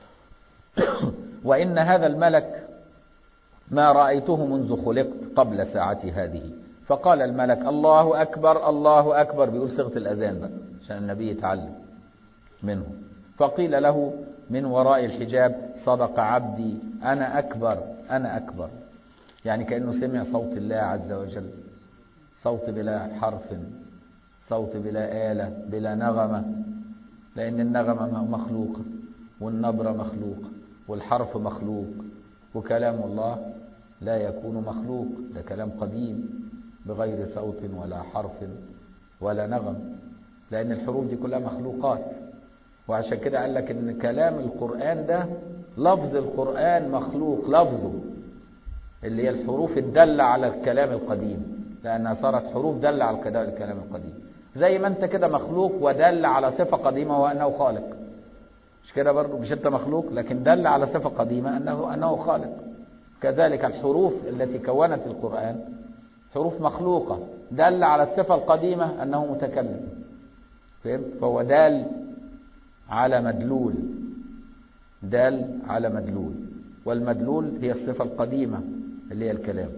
وإن هذا الملك ما رأيته منذ خلقت قبل ساعتي هذه فقال الملك الله أكبر الله أكبر بيقول صيغة الأذان بقى عشان النبي يتعلم منه فقيل له من وراء الحجاب صدق عبدي أنا أكبر أنا أكبر يعني كأنه سمع صوت الله عز وجل صوت بلا حرف صوت بلا آلة بلا نغمة لأن النغمة مخلوقة والنبرة مخلوقة والحرف مخلوق وكلام الله لا يكون مخلوق ده كلام قديم بغير صوت ولا حرف ولا نغم لأن الحروف دي كلها مخلوقات وعشان كده قال لك ان كلام القرآن ده لفظ القرآن مخلوق لفظه اللي هي الحروف الدالة على الكلام القديم لأنها صارت حروف دالة على الكلام القديم زي ما انت كده مخلوق ودل على صفة قديمة وأنه خالق مش كده برضه مش انت مخلوق لكن دل على صفة قديمة أنه أنه خالق كذلك الحروف التي كونت القرآن حروف مخلوقة دل على الصفة القديمة أنه متكلم فهمت فهو دال على مدلول دال على مدلول والمدلول هي الصفة القديمة اللي هي الكلام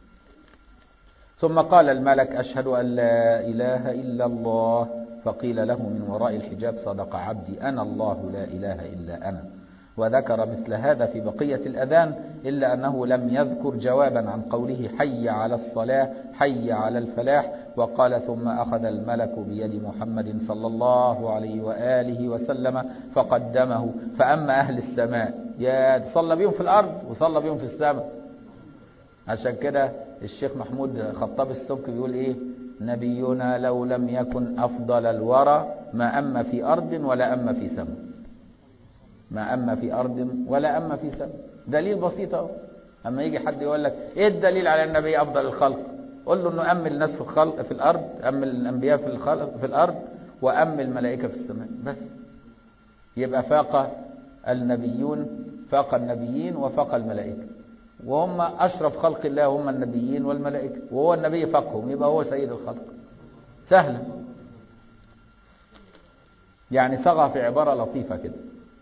ثم قال الملك أشهد أن لا إله إلا الله فقيل له من وراء الحجاب صدق عبدي أنا الله لا إله إلا أنا وذكر مثل هذا في بقية الأذان إلا أنه لم يذكر جوابا عن قوله حي على الصلاة حي على الفلاح وقال ثم أخذ الملك بيد محمد صلى الله عليه وآله وسلم فقدمه فأما أهل السماء يا صلى بيهم في الأرض وصلى بيهم في السماء عشان كده الشيخ محمود خطاب السبك بيقول إيه نبينا لو لم يكن أفضل الورى ما أما في أرض ولا أما في سماء ما أما في أرض ولا أما في سماء دليل بسيط اهو أما يجي حد يقول لك إيه الدليل على النبي أفضل الخلق قل له أنه أمل الناس في الخلق في الأرض أمل الأنبياء في الخلق في الأرض وأمل الملائكة في السماء بس يبقى فاق النبيون فاق النبيين وفاق الملائكة وهم أشرف خلق الله هم النبيين والملائكة وهو النبي فقهم يبقى هو سيد الخلق سهلة يعني صغى في عبارة لطيفة كده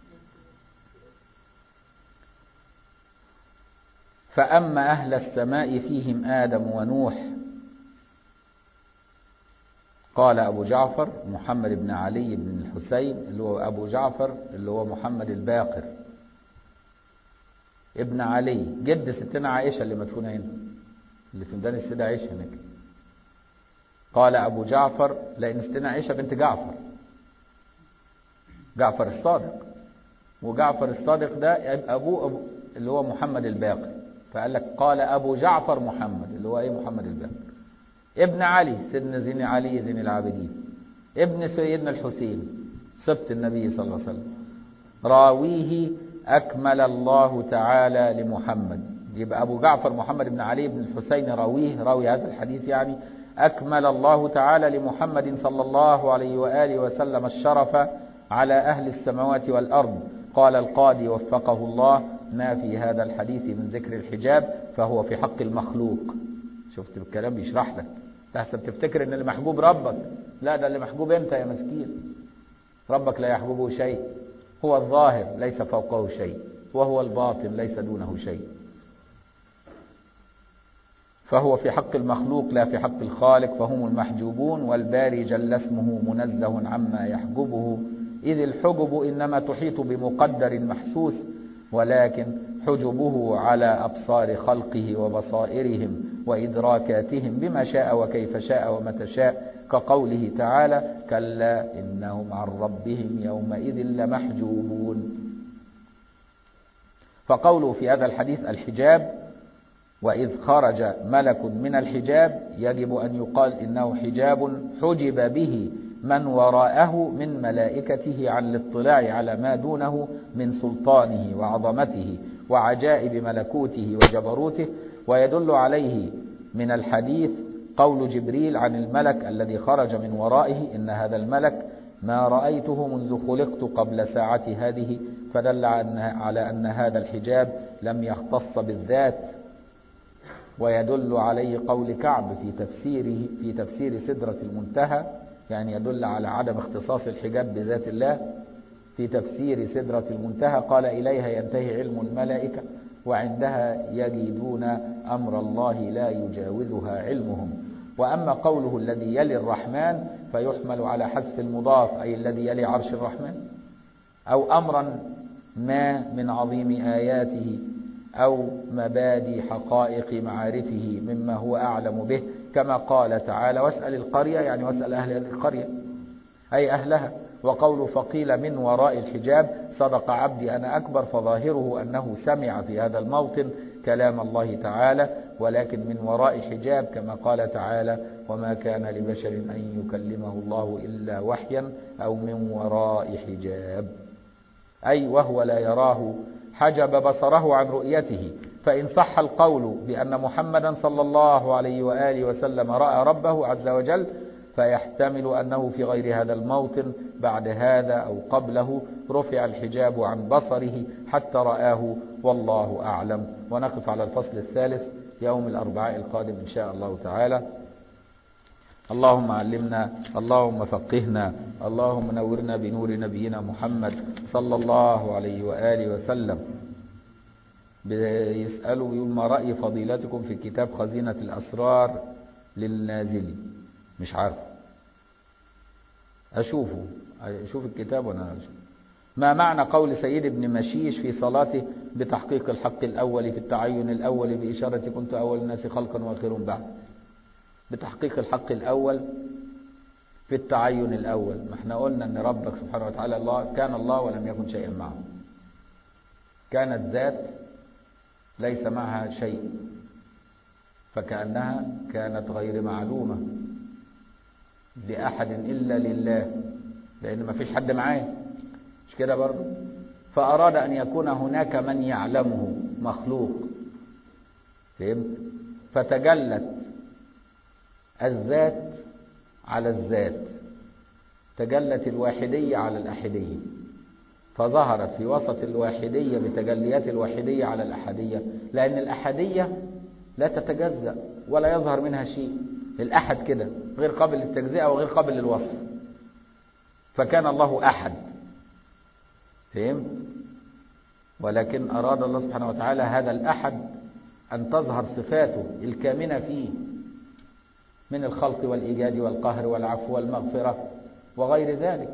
فأما أهل السماء فيهم آدم ونوح قال أبو جعفر محمد بن علي بن الحسين اللي هو أبو جعفر اللي هو محمد الباقر ابن علي جد ستنا عائشة اللي مدفونة هنا اللي في ميدان السيدة عائشة هناك قال أبو جعفر لأن ستنا عائشة بنت جعفر جعفر الصادق وجعفر الصادق ده أبوه أبو اللي هو محمد الباقر فقال لك قال أبو جعفر محمد اللي هو إيه محمد الباقر ابن علي سيدنا زين علي زين العابدين ابن سيدنا الحسين سبت النبي صلى الله عليه وسلم راويه أكمل الله تعالى لمحمد يبقى أبو جعفر محمد بن علي بن الحسين راويه راوي هذا الحديث يعني أكمل الله تعالى لمحمد صلى الله عليه وآله وسلم الشرف على أهل السماوات والأرض قال القاضي وفقه الله ما في هذا الحديث من ذكر الحجاب فهو في حق المخلوق شفت الكلام بيشرح لك تحسب تفتكر ان اللي محجوب ربك لا ده اللي محجوب انت يا مسكين ربك لا يحجبه شيء هو الظاهر ليس فوقه شيء وهو الباطن ليس دونه شيء فهو في حق المخلوق لا في حق الخالق فهم المحجوبون والباري جل اسمه منزه عما يحجبه إذ الحجب إنما تحيط بمقدر محسوس ولكن حجبه على أبصار خلقه وبصائرهم وإدراكاتهم بما شاء وكيف شاء ومتى شاء كقوله تعالى كلا إنهم عن ربهم يومئذ لمحجوبون فقوله في هذا الحديث الحجاب وإذ خرج ملك من الحجاب يجب أن يقال إنه حجاب حجب به من وراءه من ملائكته عن الاطلاع على ما دونه من سلطانه وعظمته وعجائب ملكوته وجبروته ويدل عليه من الحديث قول جبريل عن الملك الذي خرج من ورائه إن هذا الملك ما رأيته منذ خلقت قبل ساعة هذه فدل على أن هذا الحجاب لم يختص بالذات ويدل عليه قول كعب في تفسيره في تفسير سدرة المنتهى يعني يدل على عدم اختصاص الحجاب بذات الله في تفسير سدرة المنتهى قال إليها ينتهي علم الملائكة وعندها يجدون أمر الله لا يجاوزها علمهم وأما قوله الذي يلي الرحمن فيحمل على حذف المضاف أي الذي يلي عرش الرحمن أو أمرا ما من عظيم آياته أو مبادي حقائق معارفه مما هو أعلم به كما قال تعالى واسأل القرية يعني واسأل أهل القرية أي أهلها وقول فقيل من وراء الحجاب صدق عبدي أنا أكبر فظاهره أنه سمع في هذا الموطن كلام الله تعالى ولكن من وراء حجاب كما قال تعالى وما كان لبشر أن يكلمه الله إلا وحيا أو من وراء حجاب أي وهو لا يراه حجب بصره عن رؤيته فإن صح القول بأن محمدا صلى الله عليه وآله وسلم رأى ربه عز وجل فيحتمل أنه في غير هذا الموطن بعد هذا أو قبله رفع الحجاب عن بصره حتى رآه والله أعلم ونقف على الفصل الثالث يوم الأربعاء القادم إن شاء الله تعالى اللهم علمنا اللهم فقهنا اللهم نورنا بنور نبينا محمد صلى الله عليه وآله وسلم بيسألوا بيقول ما رأي فضيلتكم في كتاب خزينة الأسرار للنازلي مش عارف أشوفه أشوف الكتاب وأنا أشوف ما معنى قول سيد ابن مشيش في صلاته بتحقيق الحق الأول في التعين الأول بإشارة كنت أول الناس خلقا وآخر بعد بتحقيق الحق الأول في التعين الأول ما احنا قلنا أن ربك سبحانه وتعالى الله كان الله ولم يكن شيئا معه كانت ذات ليس معها شيء فكأنها كانت غير معلومة لأحد إلا لله لأن ما فيش حد معاه مش كده برضه فأراد أن يكون هناك من يعلمه مخلوق فهمت فتجلت الذات على الذات تجلت الواحدية على الأحدية فظهرت في وسط الواحدية بتجليات الواحدية على الأحدية لأن الأحدية لا تتجزأ ولا يظهر منها شيء الأحد كده غير قابل للتجزئة وغير قابل للوصف فكان الله أحد فهم؟ ولكن أراد الله سبحانه وتعالى هذا الأحد أن تظهر صفاته الكامنة فيه من الخلق والإيجاد والقهر والعفو والمغفرة وغير ذلك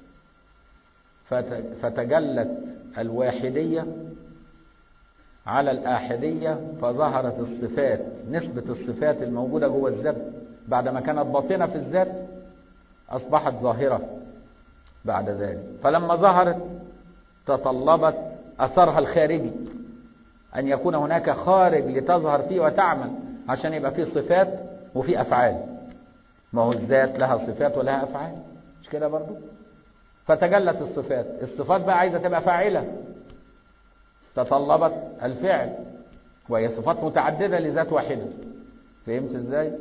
فتجلت الواحدية على الآحدية فظهرت الصفات نسبة الصفات الموجودة جوه الذات بعدما كانت باطنة في الذات أصبحت ظاهرة بعد ذلك فلما ظهرت تطلبت أثرها الخارجي أن يكون هناك خارج لتظهر فيه وتعمل عشان يبقى فيه صفات وفيه أفعال ما هو الذات لها صفات ولها أفعال مش كده برضو فتجلت الصفات الصفات بقى عايزة تبقى فاعلة تطلبت الفعل وهي صفات متعددة لذات واحدة فهمت ازاي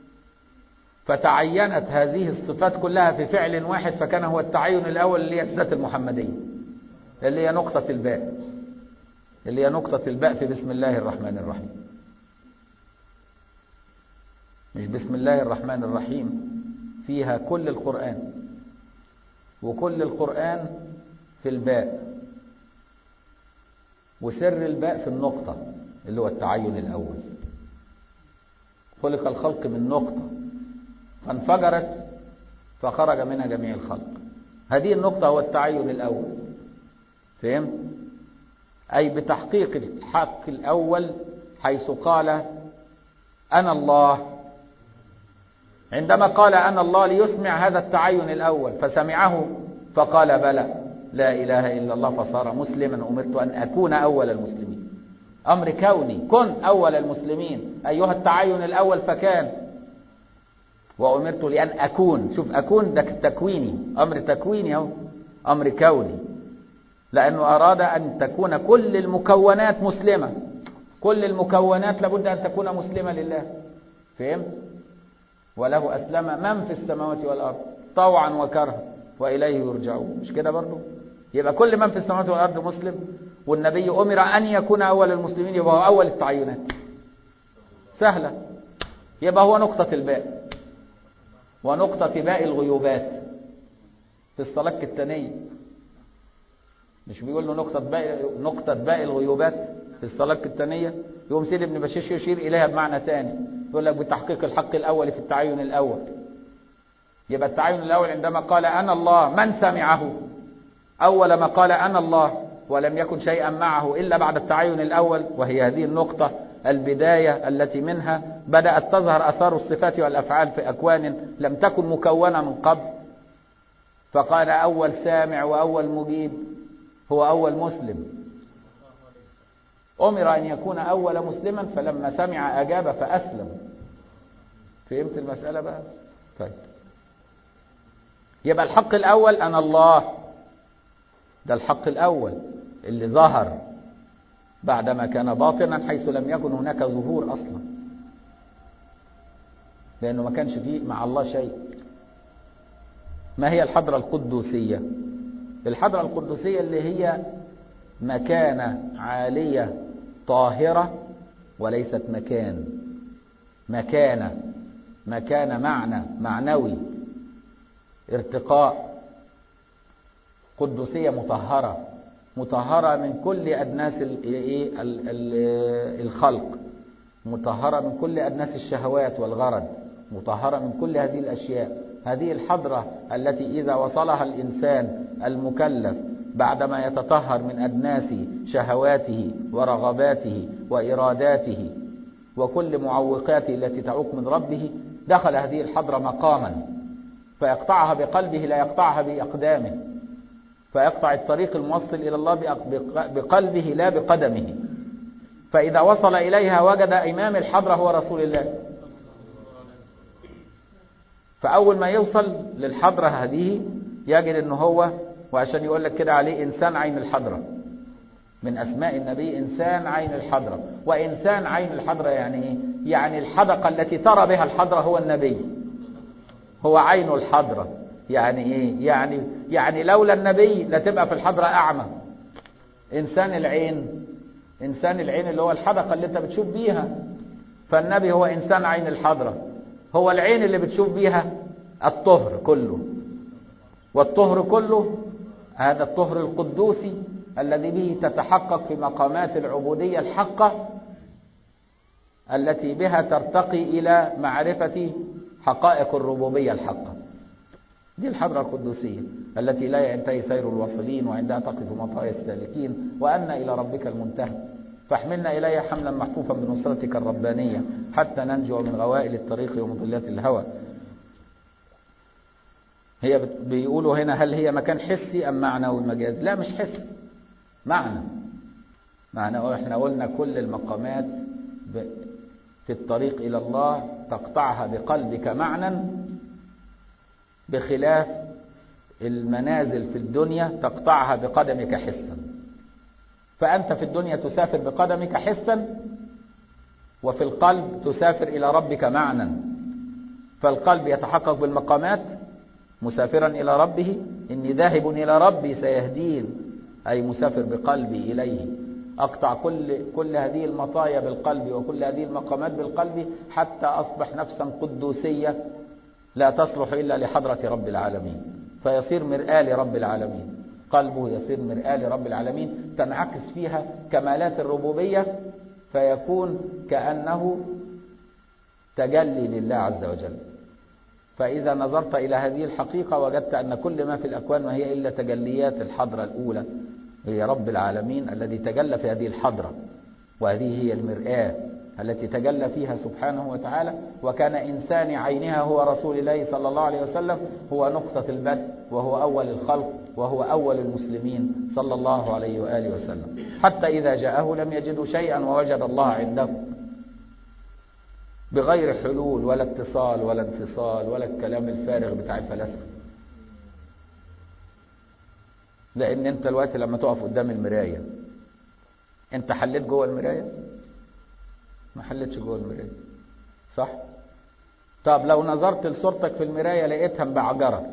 فتعينت هذه الصفات كلها في فعل واحد فكان هو التعين الأول اللي هي الذات المحمدية اللي هي نقطة الباء اللي هي نقطة الباء في بسم الله الرحمن الرحيم مش بسم الله الرحمن الرحيم فيها كل القرآن وكل القرآن في الباء وسر الباء في النقطة اللي هو التعين الأول خلق الخلق من نقطة فانفجرت فخرج منها جميع الخلق هذه النقطة هو التعين الأول فهمت؟ أي بتحقيق الحق الأول حيث قال أنا الله عندما قال أنا الله ليسمع هذا التعين الأول فسمعه فقال بلى لا إله إلا الله فصار مسلما أمرت أن أكون أول المسلمين أمر كوني كن أول المسلمين أيها التعين الأول فكان وأمرت لأن أكون شوف أكون ده تكويني أمر تكويني أهو أمر كوني لأنه أراد أن تكون كل المكونات مسلمة كل المكونات لابد أن تكون مسلمة لله فهمت؟ وله أسلم من في السماوات والأرض طوعا وكرها وإليه يرجعون مش كده برضو يبقى كل من في السماوات والأرض مسلم والنبي أمر أن يكون أول المسلمين يبقى هو أول التعينات سهلة يبقى هو نقطة الباء ونقطة باء الغيوبات في الصلاة الثانية مش بيقول له نقطة باء نقطة باء الغيوبات في الصلاة الثانية يقوم سيد ابن بشيش يشير إليها بمعنى ثاني يقول لك بتحقيق الحق الأول في التعين الأول يبقى التعين الأول عندما قال أنا الله من سمعه أول ما قال أنا الله ولم يكن شيئا معه إلا بعد التعين الأول وهي هذه النقطة البداية التي منها بدأت تظهر أثار الصفات والأفعال في أكوان لم تكن مكونة من قبل فقال أول سامع وأول مجيب هو أول مسلم أمر أن يكون أول مسلما فلما سمع أجاب فأسلم فهمت المسألة بقى طيب يبقى الحق الأول أنا الله ده الحق الأول اللي ظهر بعدما كان باطنا حيث لم يكن هناك ظهور أصلا لأنه ما كانش فيه مع الله شيء ما هي الحضرة القدوسية الحضرة القدوسية اللي هي مكانة عالية طاهرة وليست مكان مكانة مكانة معنى معنوي ارتقاء قدوسية مطهرة مطهرة من كل أدناس الخلق مطهرة من كل أدناس الشهوات والغرض مطهرة من كل هذه الأشياء هذه الحضرة التي إذا وصلها الإنسان المكلف بعدما يتطهر من أدناس شهواته ورغباته وإراداته وكل معوقاته التي تعوق من ربه دخل هذه الحضرة مقاما فيقطعها بقلبه لا يقطعها بأقدامه فيقطع الطريق الموصل إلى الله بقلبه لا بقدمه فإذا وصل إليها وجد إمام الحضرة هو رسول الله فأول ما يوصل للحضرة هذه يجد أنه هو وعشان يقول لك كده عليه إنسان عين الحضرة من أسماء النبي إنسان عين الحضرة وإنسان عين الحضرة يعني إيه؟ يعني الحدقة التي ترى بها الحضرة هو النبي هو عين الحضرة يعني ايه يعني يعني لولا النبي لتبقى في الحضرة اعمى انسان العين انسان العين اللي هو الحدقة اللي انت بتشوف بيها فالنبي هو انسان عين الحضرة هو العين اللي بتشوف بيها الطهر كله والطهر كله هذا الطهر القدوسي الذي به تتحقق في مقامات العبودية الحقة التي بها ترتقي إلى معرفة حقائق الربوبية الحقة دي الحضرة القدوسية التي لا ينتهي سير الواصلين وعندها تقف مطايا السالكين وأن إلى ربك المنتهى فاحملنا إلي حملا محفوفا بنصرتك الربانية حتى ننجو من غوائل الطريق ومضلات الهوى هي بيقولوا هنا هل هي مكان حسي أم معنوي مجاز لا مش حسي معنى معنى احنا قلنا كل المقامات في الطريق إلى الله تقطعها بقلبك معنى بخلاف المنازل في الدنيا تقطعها بقدمك حسا فأنت في الدنيا تسافر بقدمك حسا وفي القلب تسافر إلى ربك معنى فالقلب يتحقق بالمقامات مسافرا إلى ربه إني ذاهب إلى ربي سيهدين أي مسافر بقلبي إليه أقطع كل كل هذه المطايا بالقلب وكل هذه المقامات بالقلب حتى أصبح نفسا قدوسية لا تصلح إلا لحضرة رب العالمين فيصير مرآة لرب العالمين قلبه يصير مرآة لرب العالمين تنعكس فيها كمالات الربوبية فيكون كأنه تجلي لله عز وجل فإذا نظرت إلى هذه الحقيقة وجدت أن كل ما في الأكوان ما هي إلا تجليات الحضرة الأولى هي رب العالمين الذي تجلى في هذه الحضرة وهذه هي المرآة التي تجلى فيها سبحانه وتعالى وكان إنسان عينها هو رسول الله صلى الله عليه وسلم هو نقطة البدء وهو أول الخلق وهو أول المسلمين صلى الله عليه وآله وسلم حتى إذا جاءه لم يجدوا شيئا ووجد الله عنده بغير حلول ولا اتصال ولا انفصال ولا الكلام الفارغ بتاع الفلاسفه لان انت دلوقتي لما تقف قدام المرايه انت حليت جوه المرايه ما حليتش جوه المرايه صح طب لو نظرت لصورتك في المرايه لقيتها مبعجره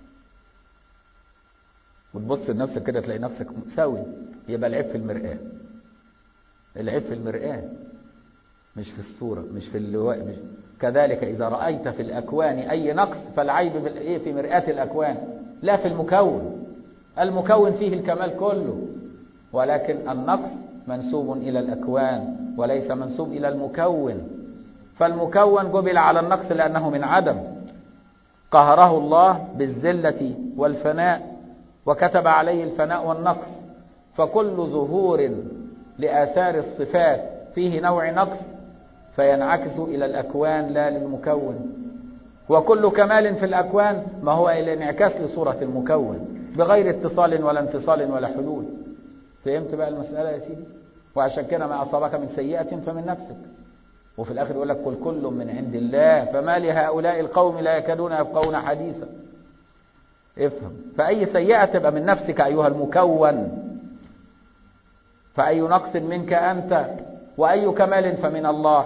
وتبص لنفسك كده تلاقي نفسك سوي يبقى العيب في المرآة العيب في المرآة مش في الصورة مش في اللواء مش كذلك إذا رأيت في الأكوان أي نقص فالعيب بالإيه في مرآة الأكوان لا في المكون المكون فيه الكمال كله ولكن النقص منسوب إلى الأكوان وليس منسوب إلى المكون فالمكون جبل على النقص لأنه من عدم قهره الله بالذلة والفناء وكتب عليه الفناء والنقص فكل ظهور لآثار الصفات فيه نوع نقص فينعكس إلى الأكوان لا للمكون وكل كمال في الأكوان ما هو إلا انعكاس لصورة المكون بغير اتصال ولا انفصال ولا حلول فهمت بقى المسألة يا سيدي وعشان كده ما أصابك من سيئة فمن نفسك وفي الآخر يقول لك قل كل من عند الله فما لهؤلاء القوم لا يكادون يفقهون حديثا افهم فأي سيئة تبقى من نفسك أيها المكون فأي نقص منك أنت وأي كمال فمن الله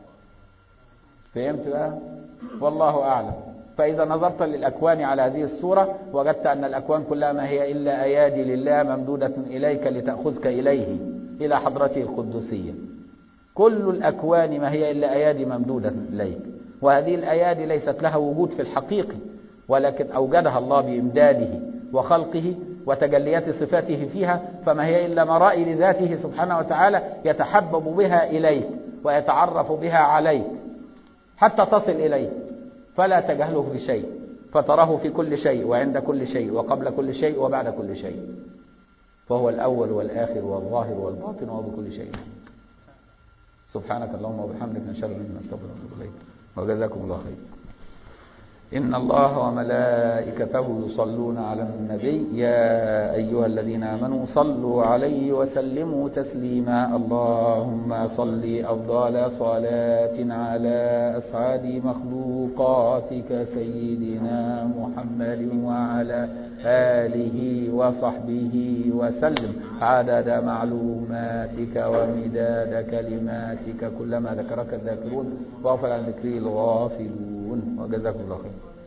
فهمت بقى والله أعلم فإذا نظرت للأكوان على هذه الصورة وجدت أن الأكوان كلها ما هي إلا أيادي لله ممدودة إليك لتأخذك إليه إلى حضرته القدسية كل الأكوان ما هي إلا أيادي ممدودة إليك وهذه الأيادي ليست لها وجود في الحقيقة ولكن أوجدها الله بإمداده وخلقه وتجليات صفاته فيها فما هي إلا مرائي لذاته سبحانه وتعالى يتحبب بها إليك ويتعرف بها عليك حتى تصل إليه فلا تجهله في شيء فتراه في كل شيء وعند كل شيء وقبل كل شيء وبعد كل شيء فهو الأول والآخر والظاهر والباطن وهو بكل شيء سبحانك اللهم وبحمدك نشهد أن لا نستغفرك ونتوب إليك وجزاكم الله خير إن الله وملائكته يصلون على النبي يا أيها الذين آمنوا صلوا عليه وسلموا تسليما اللهم صل أفضل صلاة على أسعد مخلوقاتك سيدنا محمد وعلى آله وصحبه وسلم عدد معلوماتك ومداد كلماتك كلما ذكرك الذاكرون وغفل عن ذكري الغافلون وجزاكم الله خير